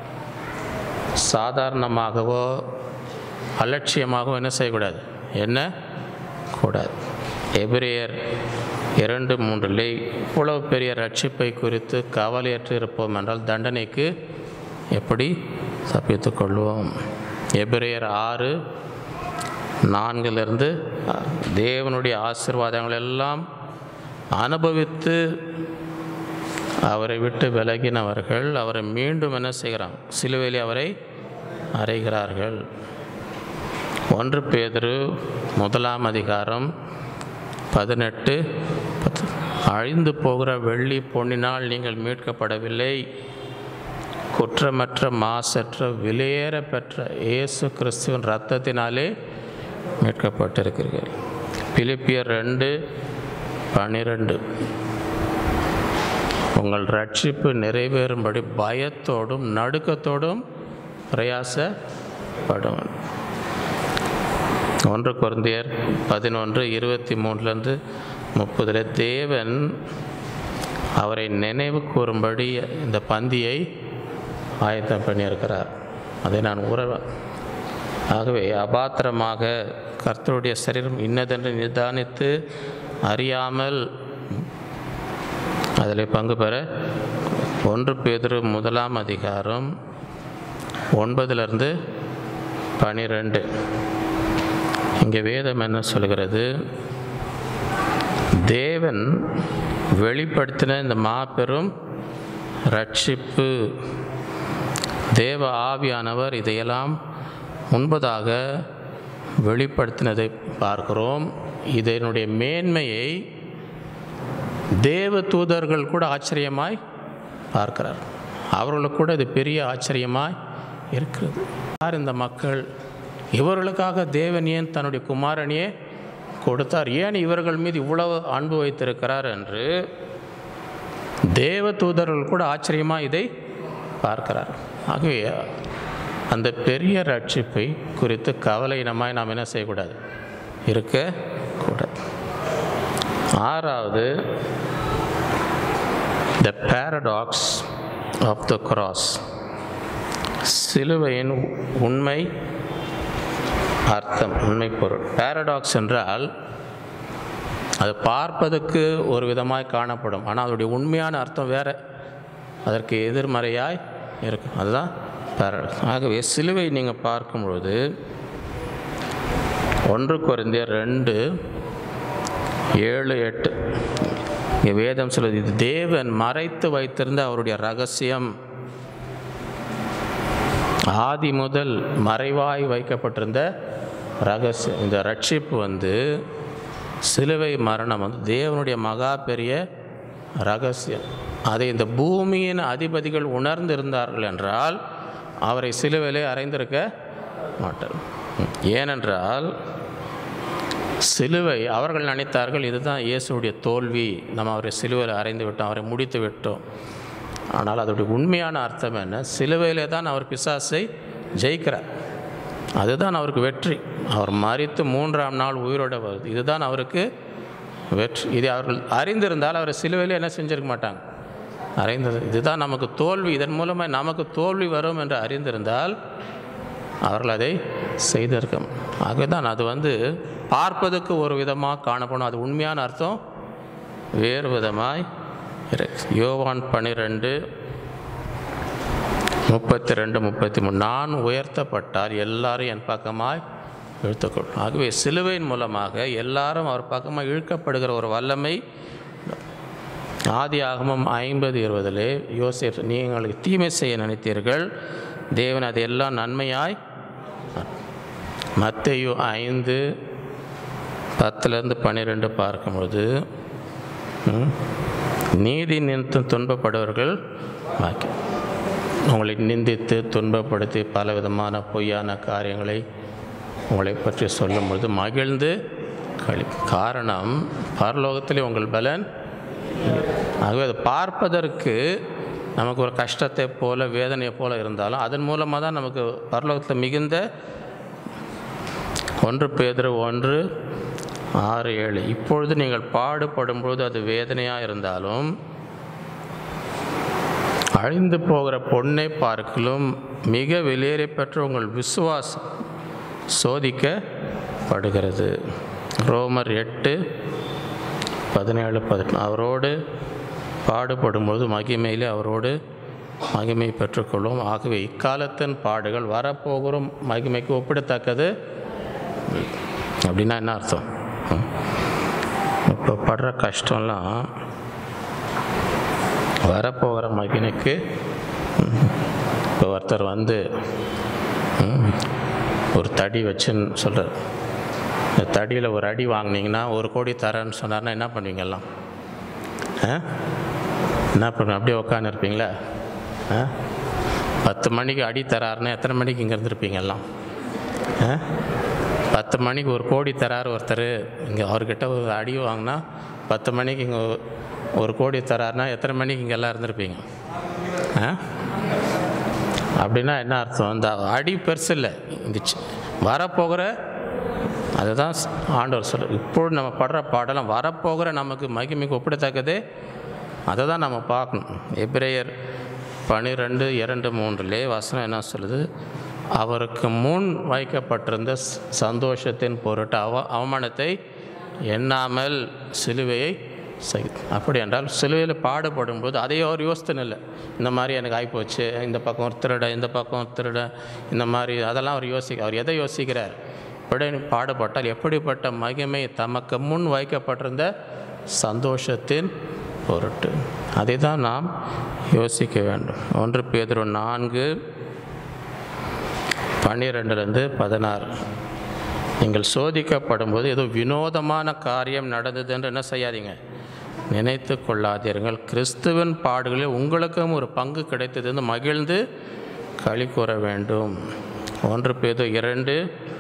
சாதாரணமாகவோ அலட்சியமாகவோ என்ன செய்யக்கூடாது என்ன கூடாது எபிரேயர் இரண்டு மூன்றிலே இவ்வளவு பெரிய ரட்சிப்பை குறித்து கவலையற்று இருப்போம் என்றால் தண்டனைக்கு எப்படி தப்பித்துக் கொள்வோம் எபிரேயர் ஆறு நான்கிலிருந்து தேவனுடைய ஆசீர்வாதங்கள் எல்லாம் அனுபவித்து அவரை விட்டு விலகினவர்கள் அவரை மீண்டும் என்ன செய்கிறாங்க சிலுவையிலே அவரை அறைகிறார்கள் ஒன்று பேதுரு முதலாம் அதிகாரம் பதினெட்டு பத்து அழிந்து போகிற வெள்ளி பொன்னினால் நீங்கள் மீட்கப்படவில்லை குற்றமற்ற மாசற்ற விலையேற பெற்ற இயேசு கிறிஸ்துவின் இரத்தத்தினாலே மீட்கப்பட்டிருக்கிறீர்கள் பிலிப்பியர் ரெண்டு பன்னிரெண்டு உங்கள் ரட்சிப்பு நிறைவேறும்படி பயத்தோடும் நடுக்கத்தோடும் பிரயாச படும் ஒன்று குருந்தியர் பதினொன்று இருபத்தி மூணுலேருந்து முப்பதில் தேவன் அவரை நினைவு கூறும்படி இந்த பந்தியை ஆயத்தம் பண்ணியிருக்கிறார் அதை நான் உறவ ஆகவே அபாத்திரமாக கர்த்தருடைய சரீரம் இன்னதென்று நிதானித்து அறியாமல் அதில் பங்கு பெற ஒன்று பேதுரு முதலாம் அதிகாரம் ஒன்பதுலேருந்து பனிரெண்டு இங்கே வேதம் என்ன சொல்கிறது தேவன் வெளிப்படுத்தின இந்த மாபெரும் ரட்சிப்பு தேவ ஆவியானவர் இதையெல்லாம் முன்பதாக வெளிப்படுத்தினதை பார்க்கிறோம் இதனுடைய மேன்மையை தேவ தூதர்கள் கூட ஆச்சரியமாய் பார்க்கிறார் அவர்களுக்கு கூட இது பெரிய ஆச்சரியமாய் இருக்கிறது யார் இந்த மக்கள் இவர்களுக்காக தேவன் ஏன் தன்னுடைய குமாரனையே கொடுத்தார் ஏன் இவர்கள் மீது இவ்வளவு அன்பு வைத்திருக்கிறார் என்று தேவ தூதர்கள் கூட ஆச்சரியமாக இதை பார்க்கிறார் ஆகவே அந்த பெரிய ரட்சிப்பை குறித்து கவலையினமாய் நாம் என்ன செய்யக்கூடாது இருக்கக்கூடாது ஆறாவது the paradox of the cross சிலுவையின் உண்மை அர்த்தம் உண்மை பொருள் பேரடாக்ஸ் என்றால் அது பார்ப்பதற்கு ஒரு விதமாய் காணப்படும் ஆனால் அதனுடைய உண்மையான அர்த்தம் வேறு அதற்கு எதிர்மறையாய் இருக்கும் அதுதான் பேரடாக்ஸ் ஆகவே சிலுவை நீங்கள் பார்க்கும் பொழுது ஒன்று குறைந்தியர் ரெண்டு ஏழு எட்டு இங்கே வேதம் சொல்லுது இது தேவன் மறைத்து வைத்திருந்த அவருடைய ரகசியம் ஆதி முதல் மறைவாய் வைக்கப்பட்டிருந்த ரகசியம் இந்த ரட்சிப்பு வந்து சிலுவை மரணம் வந்து தேவனுடைய மகா பெரிய ரகசியம் அதை இந்த பூமியின் அதிபதிகள் உணர்ந்திருந்தார்கள் என்றால் அவரை சிலுவையிலே அறைந்திருக்க மாட்டார் ஏனென்றால் சிலுவை அவர்கள் நினைத்தார்கள் இதுதான் இயேசுடைய தோல்வி நம்ம அவரை சிலுவையில் அறைந்து விட்டோம் அவரை முடித்து விட்டோம் ஆனால் அதோடைய உண்மையான அர்த்தம் என்ன சிலுவையிலே தான் அவர் பிசாசை ஜெயிக்கிறார் அதுதான் அவருக்கு வெற்றி அவர் மறித்து மூன்றாம் நாள் உயிரோட வருது இதுதான் அவருக்கு வெற்றி இது அவர்கள் அறிந்திருந்தால் அவர் சிலுவையிலே என்ன செஞ்சிருக்க மாட்டாங்க அறிந்தது இதுதான் நமக்கு தோல்வி இதன் மூலமாக நமக்கு தோல்வி வரும் என்று அறிந்திருந்தால் அவர்கள் அதை செய்திருக்க ஆகவே தான் அது வந்து பார்ப்பதற்கு ஒரு விதமாக காணப்படும் அது உண்மையான அர்த்தம் வேறு விதமாய் இருக்கு யோவான் பன்னிரெண்டு முப்பத்தி ரெண்டு முப்பத்தி மூணு நான் உயர்த்தப்பட்டால் எல்லாரும் என் பக்கமாய் இழுத்துக்கொள்ளும் ஆகவே சிலுவையின் மூலமாக எல்லாரும் அவர் பக்கமாக இழுக்கப்படுகிற ஒரு வல்லமை ஆதி ஆகமம் ஐம்பது இருபதிலே யோசேப் நீங்களுக்கு தீமை செய்ய நினைத்தீர்கள் தேவன் அது எல்லாம் நன்மையாய் மத்தையு ஐந்து பத்துலேருந்து பன்னிரெண்டு பார்க்கும்பொழுது ம், நீதி நிமித்தம் துன்பப்படுவர்கள் பாக்கி உங்களை நிந்தித்து துன்பப்படுத்தி பல விதமான பொய்யான காரியங்களை உங்களை பற்றி சொல்லும்பொழுது மகிழ்ந்து களி காரணம் பரலோகத்திலே உங்கள் பலன் ஆகவே அதை பார்ப்பதற்கு நமக்கு ஒரு கஷ்டத்தை போல வேதனையை போல இருந்தாலும் அதன் மூலமாக தான் நமக்கு பரலோகத்தில் மிகுந்த ஒன்று பேதர் ஒன்று ஆறு ஏழு இப்பொழுது நீங்கள் பாடுபடும் பொழுது அது வேதனையாக இருந்தாலும் அழிந்து போகிற பொன்னை பார்க்கலும் மிக வெளியேறி பெற்ற உங்கள் விசுவாசம் சோதிக்கப்படுகிறது ரோமர் எட்டு பதினேழு பதினெட்டு அவரோடு பாடுபடும்போது மகிமையிலே அவரோடு மகிமை பெற்றுக்கொள்வோம் ஆகவே இக்காலத்தின் பாடுகள் வரப்போகிற மகிமைக்கு ஒப்பிடத்தக்கது அப்படின்னா என்ன அர்த்தம் ம். இப்போ படுற கஷ்டம்லாம் வரப்போகிற மகிமைக்கு ம், இப்போ ஒருத்தர் வந்து ம், ஒரு தடி வச்சுன்னு சொல்கிறார் இந்த தடியில் ஒரு அடி வாங்குனீங்கன்னா ஒரு கோடி தரேன்னு சொன்னார்னா என்ன பண்ணுவீங்க எல்லாம் ஆ என்ன பண்ணுவீங்க அப்படியே உட்காந்துருப்பீங்களா ஆ பத்து மணிக்கு அடி தராருன்னா எத்தனை மணிக்கு இங்கே இருந்திருப்பீங்க எல்லாம் ஆ பத்து மணிக்கு ஒரு கோடி தராரு ஒருத்தர் இங்கே அவர்கிட்ட ஒரு அடி வாங்கினா பத்து மணிக்கு இங்கே ஒரு கோடி தராருன்னா எத்தனை மணிக்கு இங்கே எல்லாம் இருந்திருப்பீங்க ஆ அப்படின்னா என்ன அர்த்தம் இந்த அடி பெருசு இல்லை இந்த சி- வரப்போகிற அதுதான் ஸ்- ஆண்டவர் சொல்ல இப்பொழுது நம்ம படுற பாடலாம் வரப்போகிற நமக்கு மகிமைக்கு ஒப்பிடத்தக்கது அதை தான் நம்ம பார்க்கணும் எபிரேயர் பனிரெண்டு இரண்டு மூன்றுலே வசனம் என்ன சொல்லுது அவருக்கு முன் வைக்கப்பட்டிருந்த ஸ்- சந்தோஷத்தின் பொருட்டு அவ அவமானத்தை எண்ணாமல் சிலுவையை சகி அப்படி என்றால் சிலுவையில் பாடுபடும் போது அதையோ அவர் யோசித்தன இல்லை இந்த மாதிரி எனக்கு ஆகிப்போச்சு இந்த பக்கம் ஒரு திருட இந்த பக்கம் ஒரு திருட இந்த மாதிரி அதெல்லாம் அவர் யோசிக்க அவர் எதை யோசிக்கிறார் இப்படி பாடுபட்டால் எப்படிப்பட்ட மகிமை தமக்கு முன் வைக்கப்பட்டிருந்த சந்தோஷத்தின் பொருட்டு அதை தான் நாம் யோசிக்க வேண்டும் ஒன்று பேதுரு நான்கு பன்னிரெண்டுலேருந்து பதினாறு நீங்கள் சோதிக்கப்படும் போது ஏதோ வினோதமான காரியம் நடந்தது என்று என்ன செய்யாதீங்க நினைத்து கொள்ளாதீர்கள் கிறிஸ்துவின் பாடுகளில் உங்களுக்கும் ஒரு பங்கு கிடைத்தது என்று மகிழ்ந்து களி கூற வேண்டும் ஒன்று பேது இரண்டு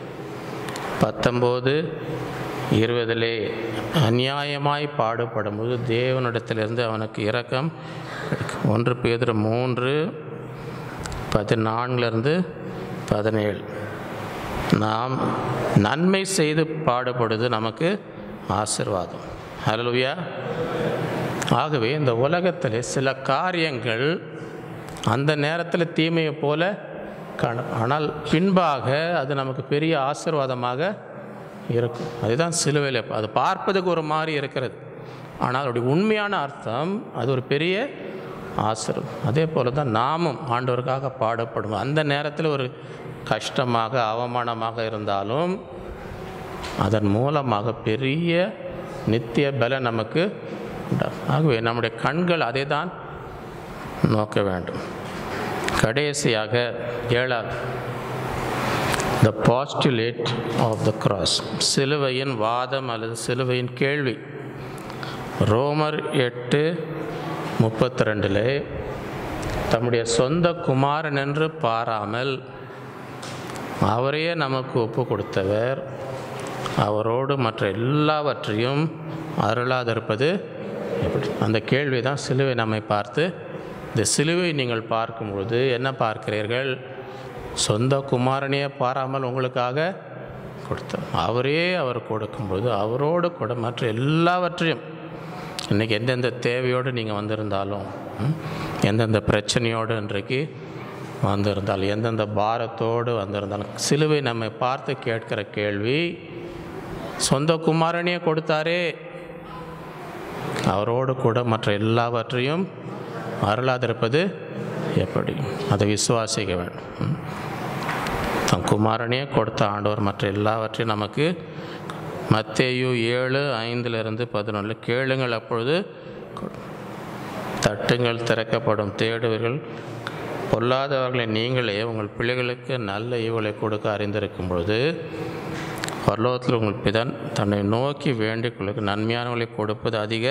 பத்தொம்போது இருபதிலே அநியாயமாய் பாடுபடும்போது தேவனிடத்திலிருந்து அவனுக்கு இரக்கம் கிடைக்கும். ஒன்று பேதுரு மூன்று பதினான்கிலிருந்து பதினேழு நாம் நன்மை செய்து பாடுபடுவது நமக்கு ஆசிர்வாதம் ஹalleluya ஆகவே இந்த உலகத்தில் சில காரியங்கள் அந்த நேரத்தில் தீமையை போல காணும் ஆனால் பின்பாக அது நமக்கு பெரிய ஆசீர்வாதமாக இருக்கும் அதுதான் சிலுவையில் அது பார்ப்பதுக்கு ஒரு மாதிரி இருக்கிறது ஆனால் அதோடைய உண்மையான அர்த்தம் அது ஒரு பெரிய ஆசிர்வாதம் அதே போல தான் நாமும் ஆண்டவருக்காக பாடப்படும் அந்த நேரத்தில் ஒரு கஷ்டமாக அவமானமாக இருந்தாலும் அதன் மூலமாக பெரிய நித்திய பலம் நமக்கு உண்டாகும் ஆகவே நம்முடைய கண்கள் அதை தான் நோக்க வேண்டும் கடைசியாக ஏழாவது the postulate of the cross சிலுவையின் வாதம் அல்லது சிலுவையின் கேள்வி ரோமர் எட்டு முப்பத்தி ரெண்டில் தம்முடைய சொந்த குமாரன் என்று பாராமல் அவரையே நமக்கு ஒப்பு கொடுத்தவர் அவரோடு மற்ற எல்லாவற்றையும் அருளாதிருப்பது எப்படி அந்த கேள்வி தான் சிலுவை நம்மை பார்த்து இந்த சிலுவை நீங்கள் பார்க்கும்பொழுது என்ன பார்க்கிறீர்கள் சொந்த குமாரனையே பாராமல் உங்களுக்காக கொடுத்தார் அவரே அவர் கொடுக்கும்போது அவரோடு கூட மற்ற எல்லாவற்றையும் இன்றைக்கி எந்தெந்த தேவையோடு நீங்கள் வந்திருந்தாலும் ம், எந்தெந்த பிரச்சனையோடு இன்றைக்கு வந்திருந்தாலும் எந்தெந்த பாரத்தோடு வந்திருந்தாலும் சிலுவை நம்மை பார்த்து கேட்கிற கேள்வி சொந்த குமாரனையே கொடுத்தாரே அவரோடு கூட மற்ற எல்லாவற்றையும் அருளாதிருப்பது எப்படி அதை விசுவாசிக்க வேண்டும் ம். தன் குமாரனையே கொடுத்த ஆண்டவர் மற்ற எல்லாவற்றையும் நமக்கு மத்தேயு ஏழு ஐந்திலிருந்து பதினொன்று கேளுங்கள் அப்பொழுது கொடு. தட்டுங்கள் திறக்கப்படும் தேடுவர்கள் பொல்லாதவர்களை நீங்களே உங்கள் பிள்ளைகளுக்கு நல்ல ஈவுகளை கொடுக்க அறிந்திருக்கும் பொழுது பரலோகத்தில் உங்கள் பிதன் தன்னை நோக்கி வேண்டிக் கொள்ளுக்கு நன்மையானவர்களை கொடுப்பது அதிக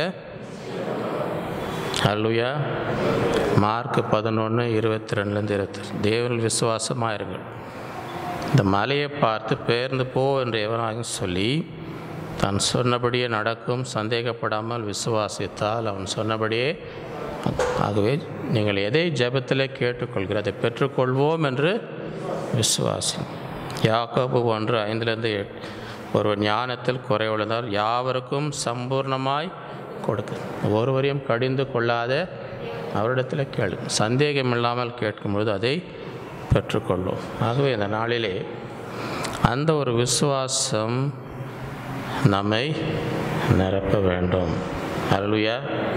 அல்லுயா மார்க் பதினொன்று இருபத்தி ரெண்டுலேருந்து இருபத்தி தேவனில் விசுவாசமாக இருங்கள் இந்த மலையை பார்த்து பெயர்ந்து போ என்று எவனாகும் சொல்லி தான் சொன்னபடியே நடக்கும் சந்தேகப்படாமல் விசுவாசித்தால் அவன் சொன்னபடியே ஆகவே நீங்கள் எதை ஜெபத்தில் கேட்டுக்கொள்கிற அதை பெற்றுக்கொள்வோம் என்று விசுவாசி யாக்கோபு ஒன்று ஐந்திலிருந்து எட் ஒருவர் ஞானத்தில் குறைவுள்ளதால் யாவருக்கும் சம்பூர்ணமாய் கொடுக்க ஒருவரையும் கடிந்து கொள்ளாத அவரிடத்தில் கேளு சந்தேகம் இல்லாமல் கேட்கும்பொழுது அதை பெற்றுக்கொள்ளும் ஆகவே இந்த நாளிலே அந்த ஒரு விசுவாசம் நம்மை நிரப்ப வேண்டும் அருளுயா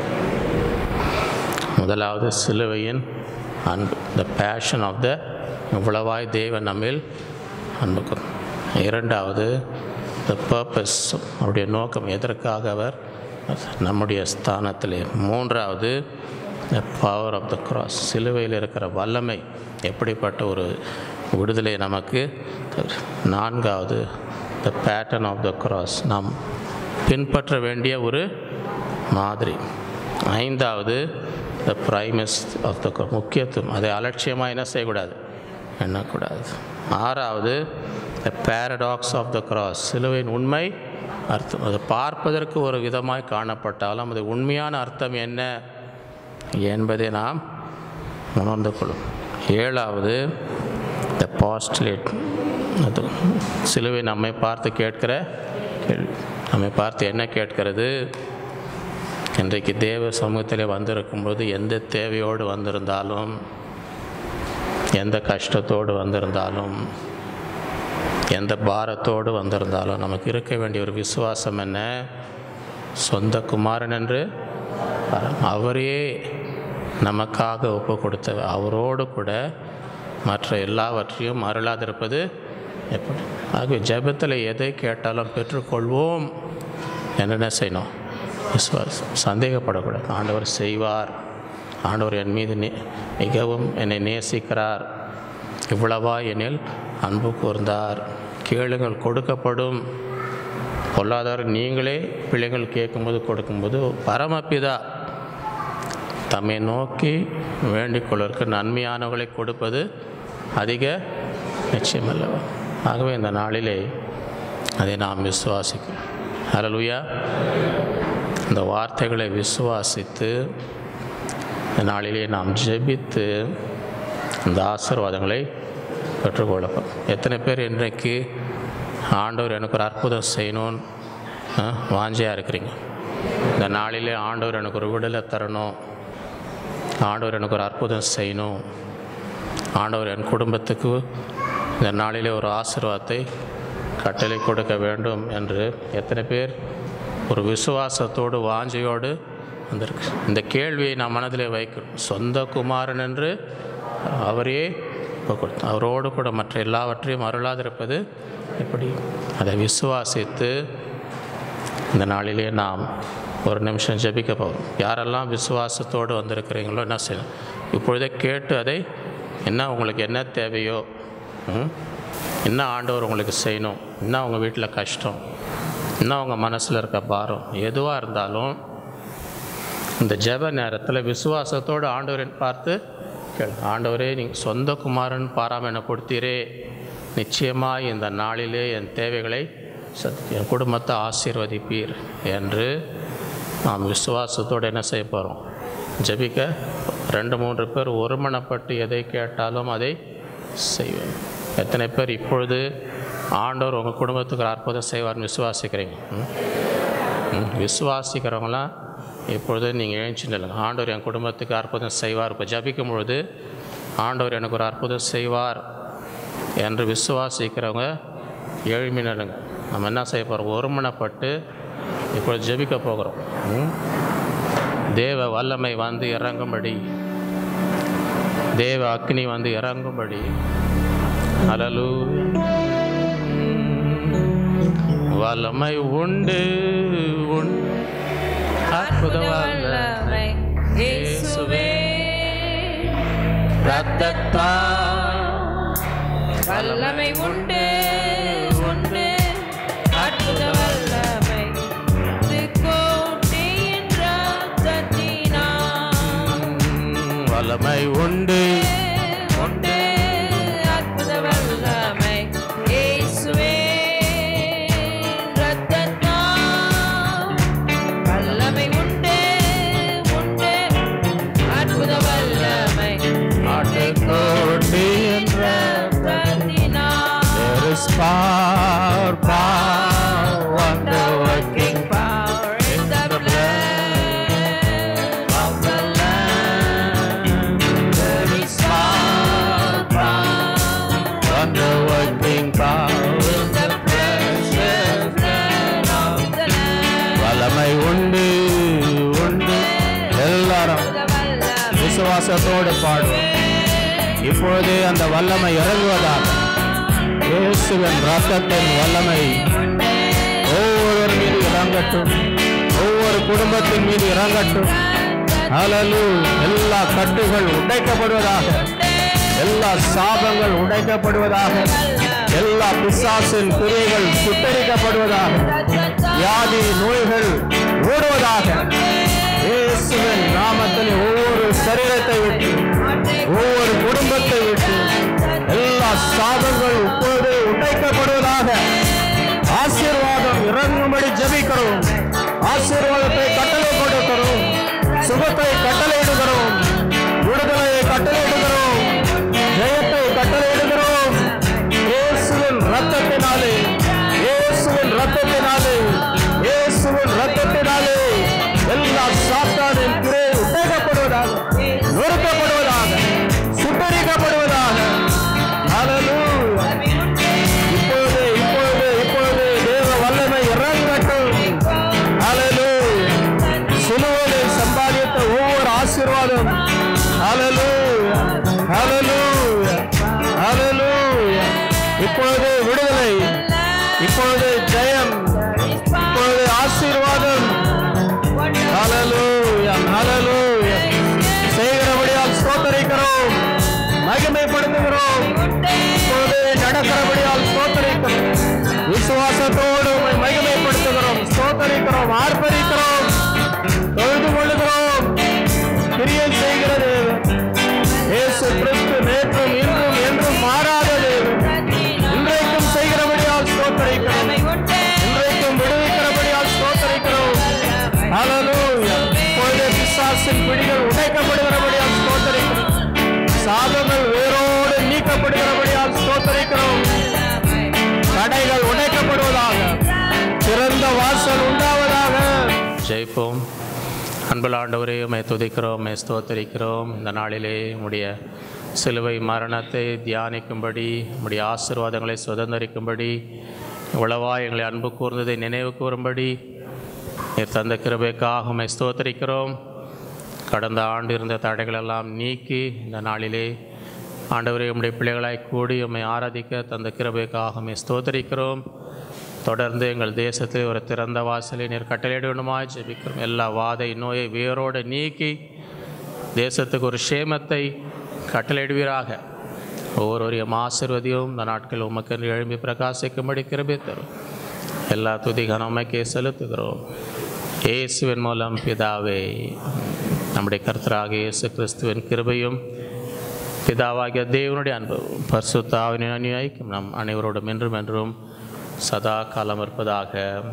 முதலாவது சிலுவையின் அன்பு த பேஷன் ஆஃப் த இவ்வளவாய் தேவன் நம்மில் அன்புக்கும் இரண்டாவது த பர்பஸ் அவருடைய நோக்கம் எதற்காக அவர் நம்முடைய ஸ்தானத்திலே மூன்றாவது the power of the cross சிலுவையில் இருக்கிற வல்லமை எப்படிப்பட்ட ஒரு விடுதலை நமக்கு தரு- நான்காவது the pattern of the cross நாம் பின்பற்ற வேண்டிய ஒரு மாதிரி ஐந்தாவது த பிரைமஸ் ஆஃப் த முக்கியத்துவம் அதை அலட்சியமாக என்ன செய்யக்கூடாது எண்ணக்கூடாது ஆறாவது the paradox of the cross சிலுவையின் உண்மை அர்த்தம் அது பார்ப்பதற்கு ஒரு விதமாய் காணப்பட்டாலும் அது உண்மையான அர்த்தம் என்ன என்பதை நாம் உணர்ந்து கொள்ளும் ஏழாவது த பாஸ்ட்லேட் அது சிலுவை நம்மை பார்த்து கேட்கிற கேள்வி நம்மை பார்த்து என்ன கேட்கிறது இன்றைக்கு தேவ சமூகத்தில் வந்திருக்கும்போது எந்த தேவையோடு வந்திருந்தாலும் எந்த கஷ்டத்தோடு வந்திருந்தாலும் எந்த பாரத்தோடு வந்திருந்தாலும் நமக்கு இருக்க வேண்டிய ஒரு விசுவாசம் என்ன சொந்த குமாரன் என்று பரம். அவரே நமக்காக ஒப்பு கொடுத்த அவரோடு கூட மற்ற எல்லாவற்றையும் அருளாதிருப்பது எப்படி ஆகவே ஜெபத்தில் எதை கேட்டாலும் பெற்றுக்கொள்வோம் என்று என்ன செய்யணும் விசுவாசம் சந்தேகப்படக்கூடாது ஆண்டவர் செய்வார் ஆண்டவர் என் மீது நே- மிகவும் என்னை நேசிக்கிறார் இவ்வளவா எனில் அன்பு கூர்ந்தார் கேளுங்கள் கொடுக்கப்படும் பொல்லாதார நீங்களே பிள்ளைகள் கேட்கும்போது கொடுக்கும்போது பரமபிதா தம்மை நோக்கி வேண்டிக் கொள்வதற்கு நன்மையானவர்களை கொடுப்பது அதிக நிச்சயமல்லவா ஆகவே இந்த நாளிலே அதை நாம் விசுவாசிக்கிறோம் ஹalleluya இந்த வார்த்தைகளை விசுவாசித்து இந்த நாளிலே நாம் ஜெபித்து இந்த ஆசீர்வாதங்களை பெற்றுக்கொள்ளப்போம் எத்தனை பேர் இன்றைக்கு ஆண்டவர் எனக்கு ஒரு அற்புதம் செய்யணும்னு ஆ, வாஞ்சையா இருக்கிறீங்க இந்த நாளிலே ஆண்டவர் எனக்கு ஒரு விடுதலை தரணும் ஆண்டவர் எனக்கு ஒரு அற்புதம் செய்யணும் ஆண்டவர் என் குடும்பத்துக்கு இந்த நாளிலே ஒரு ஆசீர்வாதத்தை கட்டளை கொடுக்க வேண்டும் என்று எத்தனை பேர் ஒரு விசுவாசத்தோடு வாஞ்சையோடு வந்திருக்கு இந்த கேள்வியை நாம் மனதிலே வைக்கிறோம் சொந்த குமாரன் என்று அவரே ஒப்புக் கொடுத்தார். அவரோடு கூட மற்ற எல்லாவற்றையும் அருளாதிருப்பது எப்படி அதை விசுவாசித்து இந்த நாளிலே நாம் ஒரு நிமிஷம் ஜெபிக்க போகிறோம் யாரெல்லாம் விசுவாசத்தோடு வந்திருக்கிறீங்களோ என்ன செய்யணும் இப்பொழுதே கேட்டு அதை என்ன உங்களுக்கு என்ன தேவையோ ம்? என்ன ஆண்டவர் உங்களுக்கு செய்யணும் என்ன உங்கள் வீட்டில் கஷ்டம் என்ன உங்கள் மனசில் இருக்க பாரம் எதுவாக இருந்தாலும் இந்த ஜெப நேரத்தில் விசுவாசத்தோடு ஆண்டவரை பார்த்து கேள் ஆண்டவரே நீங்கள் சொந்த குமாரன் பாராம என்னை கொடுத்தீரே நிச்சயமாக இந்த நாளிலே என் தேவைகளை சத் என் குடும்பத்தை ஆசீர்வதிப்பீர் என்று நாம் விசுவாசத்தோடு என்ன செய்ய போகிறோம் ஜெபிக்க ரெண்டு மூன்று பேர் ஒருமனப்பட்டு எதை கேட்டாலும் அதை செய்வேன் எத்தனை பேர் இப்பொழுது ஆண்டவர் உங்கள் குடும்பத்துக்கு ஒரு அற்புதம் செய்வார்னு விசுவாசிக்கிறீங்க ம்? ம், விசுவாசிக்கிறவங்களாம் இப்பொழுது நீங்கள் எழுச்சி நில்லுங்க ஆண்டவர் என் குடும்பத்துக்கு அற்புதம் செய்வார் இப்போ ஜபிக்கும் பொழுது ஆண்டவர் எனக்கு ஒரு அற்புதம் செய்வார் என்று விசுவாசிக்கிறவங்க எழுமி நில்லுங்க நம்ம என்ன செய்ய போகிறோம் ஒருமனப்பட்டு இப்பொழுது ஜெபிக்க போகிறோம் ம்? தேவ வல்லமை வந்து இறங்கும்படி தேவ அக்னி வந்து இறங்கும்படி அலலு வல்லமை உண்டு உண்டு அற்புத வல்லமை இயேசுவே ரத்தத்தா வல்லமை உண்டு உண்டு அற்புத வல்லமை திருக்கோட்டையின் ரத்தத்தினால் வல்லமை உண்டு உண்டு அற்புத வல்லமை இயேசுவே ரத்தத்தால் வல்லமை உண்டு உண்டு அற்புத வல்லமை ஆட்டுக்கோட்டி என்ற ரத்தத்தினால் There is power, power, wonder working power in the blood of the Lamb. There is power, power wonder working power in the precious blood of the Lamb. வல்லமை உண்டு உண்டு எல்லாரும் The வல்லமை விசுவாசத்தோடு பாடுவோம் இப்பொழுதே அந்த வல்லமை இறங்குவதாக இயேசுவின் ரத்தத்தின் வல்லமை ஒவ்வொருவர் மீது இறங்கட்டும் ஒவ்வொரு குடும்பத்தின் மீது இறங்கட்டும் அலலு எல்லா கட்டுகள் உடைக்கப்படுவதாக எல்லா சாபங்கள் உடைக்கப்படுவதாக எல்லா பிசாசின் கிரியைகள் சுட்டரிக்கப்படுவதாக வியாதி நோய்கள் ஓடுவதாக இயேசுவின் நாமத்தில் ஒவ்வொரு சரீரத்தை விட்டு ஒவ்வொரு குடும்பத்தை விட்டு எல்லா சாபங்கள் இப்பொழுது உடைக்கப்படுவதாக ஆசீர்வாதம் இறங்கும்படி ஜெபிக்கிறோம் ஆசீர்வாதத்தை கட்டளை கொடுக்கிறோம் சுகத்தை கட்டளையிடுகிறோம் விடுதலையை கட்டளையிடுகிறோம் இப்பொழுது விடுதலை இப்பொழுது ஜெயம் இப்பொழுது ஆசீர்வாதம் ஹalleluya ஹalleluya செய்கிறபடியால் ஸ்தோத்தரிக்கிறோம் மகிமைப்படுத்துகிறோம் இப்பொழுது நடக்கிறபடியால் ஸ்தோத்தரிக்கிறோம் விசுவாசத்தோடு உம்மை மகிமைப்படுத்துகிறோம் ஸ்தோத்தரிக்கிறோம் ஆர்ப்பரிக்கிறோம் தொழுது கொள்ளுகிறோம் கிரியை செய்கிற தேவன் இயேசு கிறிஸ்து நேற்றும் இன்றும் என்றும் மாறாத தேவன் இன்றைக்கும் செய்கிறபடியால் ஸ்தோத்தரிக்கிறோம் இன்றைக்கும் விடுவிக்கிறபடியால் ஸ்தோத்தரிக்கிறோம் ஹalleluya இப்பொழுது பிசாசின் பிடிகள் உடைக்கப்படுகிறபடியால் ஸ்தோத்தரிக்கிறோம் சாபங்கள் வேரோடு நீக்கப்படுகிறபடியால் ஸ்தோத்தரிக்கிறோம் தடைகள் உடைக்கப்படுவதாக திறந்த வாசல் உண்டாவதாக ஜெயிப்போம் அன்புள்ள ஆண்டவரே உம்மை துதிக்கிறோம் உம்மை ஸ்தோத்தரிக்கிறோம் இந்த நாளிலே உம்முடைய சிலுவை மரணத்தை தியானிக்கும்படி உம்முடைய ஆசீர்வாதங்களை சுதந்திரிக்கும்படி இவ்வளவா எங்களை அன்பு கூர்ந்ததை நினைவு கூறும்படி நீர் தந்த கிருபைக்காக உம்மை ஸ்தோத்தரிக்கிறோம் கடந்த ஆண்டு இருந்த தடைகளெல்லாம் நீக்கி இந்த நாளிலே ஆண்டவரே உம்முடைய பிள்ளைகளாய் கூடி உம்மை ஆராதிக்க தந்த கிருபைக்காக உம்மை ஸ்தோத்தரிக்கிறோம் தொடர்ந்து எங்கள் தேசத்தில் ஒரு திறந்த வாசலை நீர் கட்டளையிட வேண்டுமாய் ஜெபிக்கிறோம் எல்லா வாதை நோயை வேரோடு நீக்கி தேசத்துக்கு ஒரு சேமத்தை கட்டளையிடுவீராக ஒவ்வொருவரையும் ஆசிர்வதியும் இந்த நாட்கள் உமக்கு எழும்பி பிரகாசிக்கும்படி கிருபை தரும் எல்லா துதி கனமைக்கே செலுத்துகிறோம் இயேசுவின் மூலம் பிதாவே நம்முடைய கர்த்தராக இயேசு கிறிஸ்துவின் கிருபையும் பிதாவாகிய தேவனுடைய அன்பு பரிசுத்தாவின் அநியாய்க்கும் நம் அனைவரோடும் என்றும் என்றும் சதா காலம் இருப்பதாக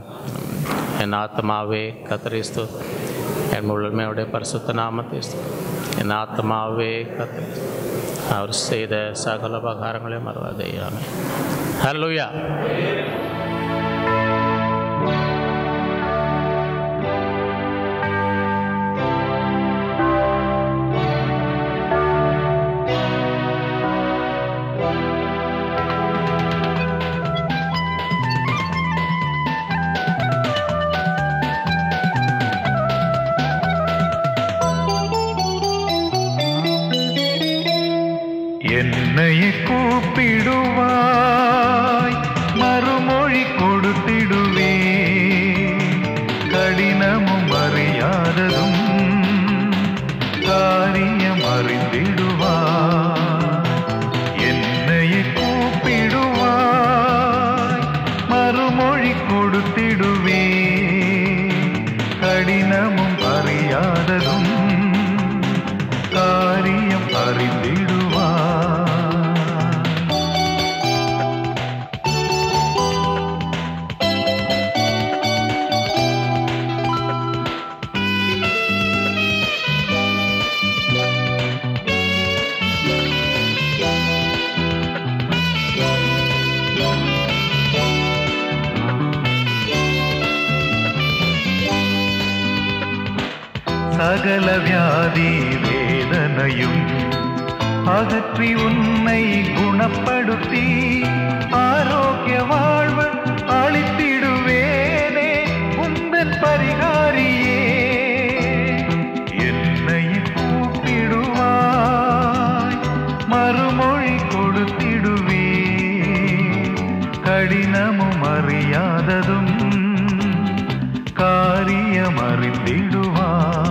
என் ஆத்மாவே கத்தரிஸ்து என் முழுமையுடைய பரிசுத்த நாமத்தை ஸ்து- என் ஆத்மாவே கத்தரி அவர் செய்த சகல உபகாரங்களை மறவாதே ஆமென் ஹalleluya என்னை கூப்பிடுவாய் மறுமொழி கொடுத்திடுவே கடினமும் அறியாததும் காரியம் அறிந்திடுவாய் என்னை கூப்பிடுவாய் மறுமொழி கொடுத்திடுவே கடினமும் அறியாததும் காரியம் அறிந்திடுவார் சகல வியாதி வேதனையும் அகற்றி உன்னை குணப்படுத்தி ஆரோக்கிய வாழ்வு அளித்திடுவேனே உந்தன் பரிகாரியே என்னை கூப்பிடுவாய் மறுமொழி கொடுத்திடுவே கடினமும் அறியாததும் காரியம் அறிந்திடுவாய்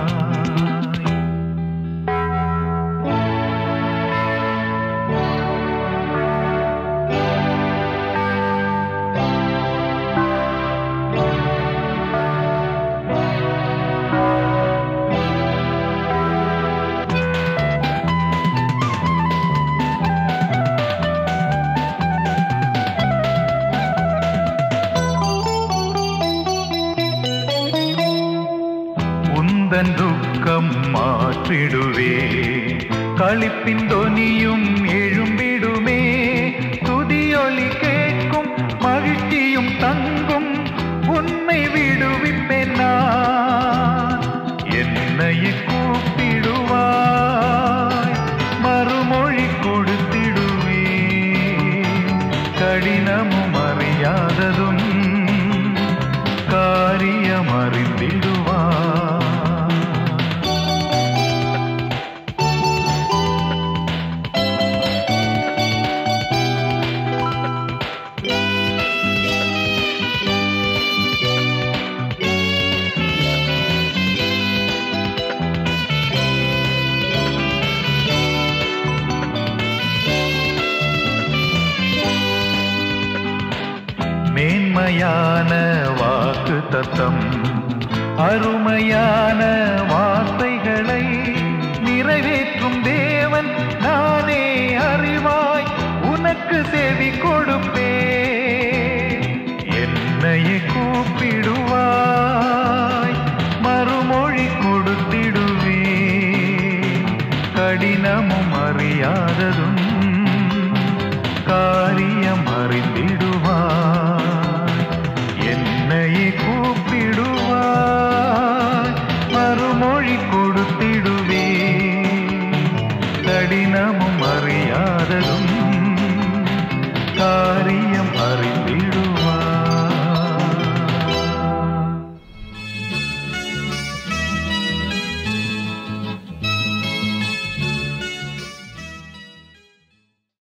உந்தன் துக்கம் மாற்றிடுவே களிப்பின் தொனியும் எழும்பிடுமே துதியொலி கேட்கும் மகிழ்ச்சியும் தங்கும் உன்னை விடுவிப்பேன் நான் என்னை கூப்பிடுவாய் மறுமொழி கொடுத்திடுவே கடினமும் அறியாததும் காரியம் அறிந்திடுவார் உண்மையான வாக்கு தத்தம் அருமையான வார்த்தைகளை நிறைவேற்றும் தேவன் நானே அறிவாய் உனக்கு செவி கொடுப்பே என்னையே கூப்பிடுவாய் மறுமொழி கொடுத்திடுவே கடினமும் அறியாததும் காரியம் அறிந்திடுவாய் என்னையே கூப்பிடுவாய்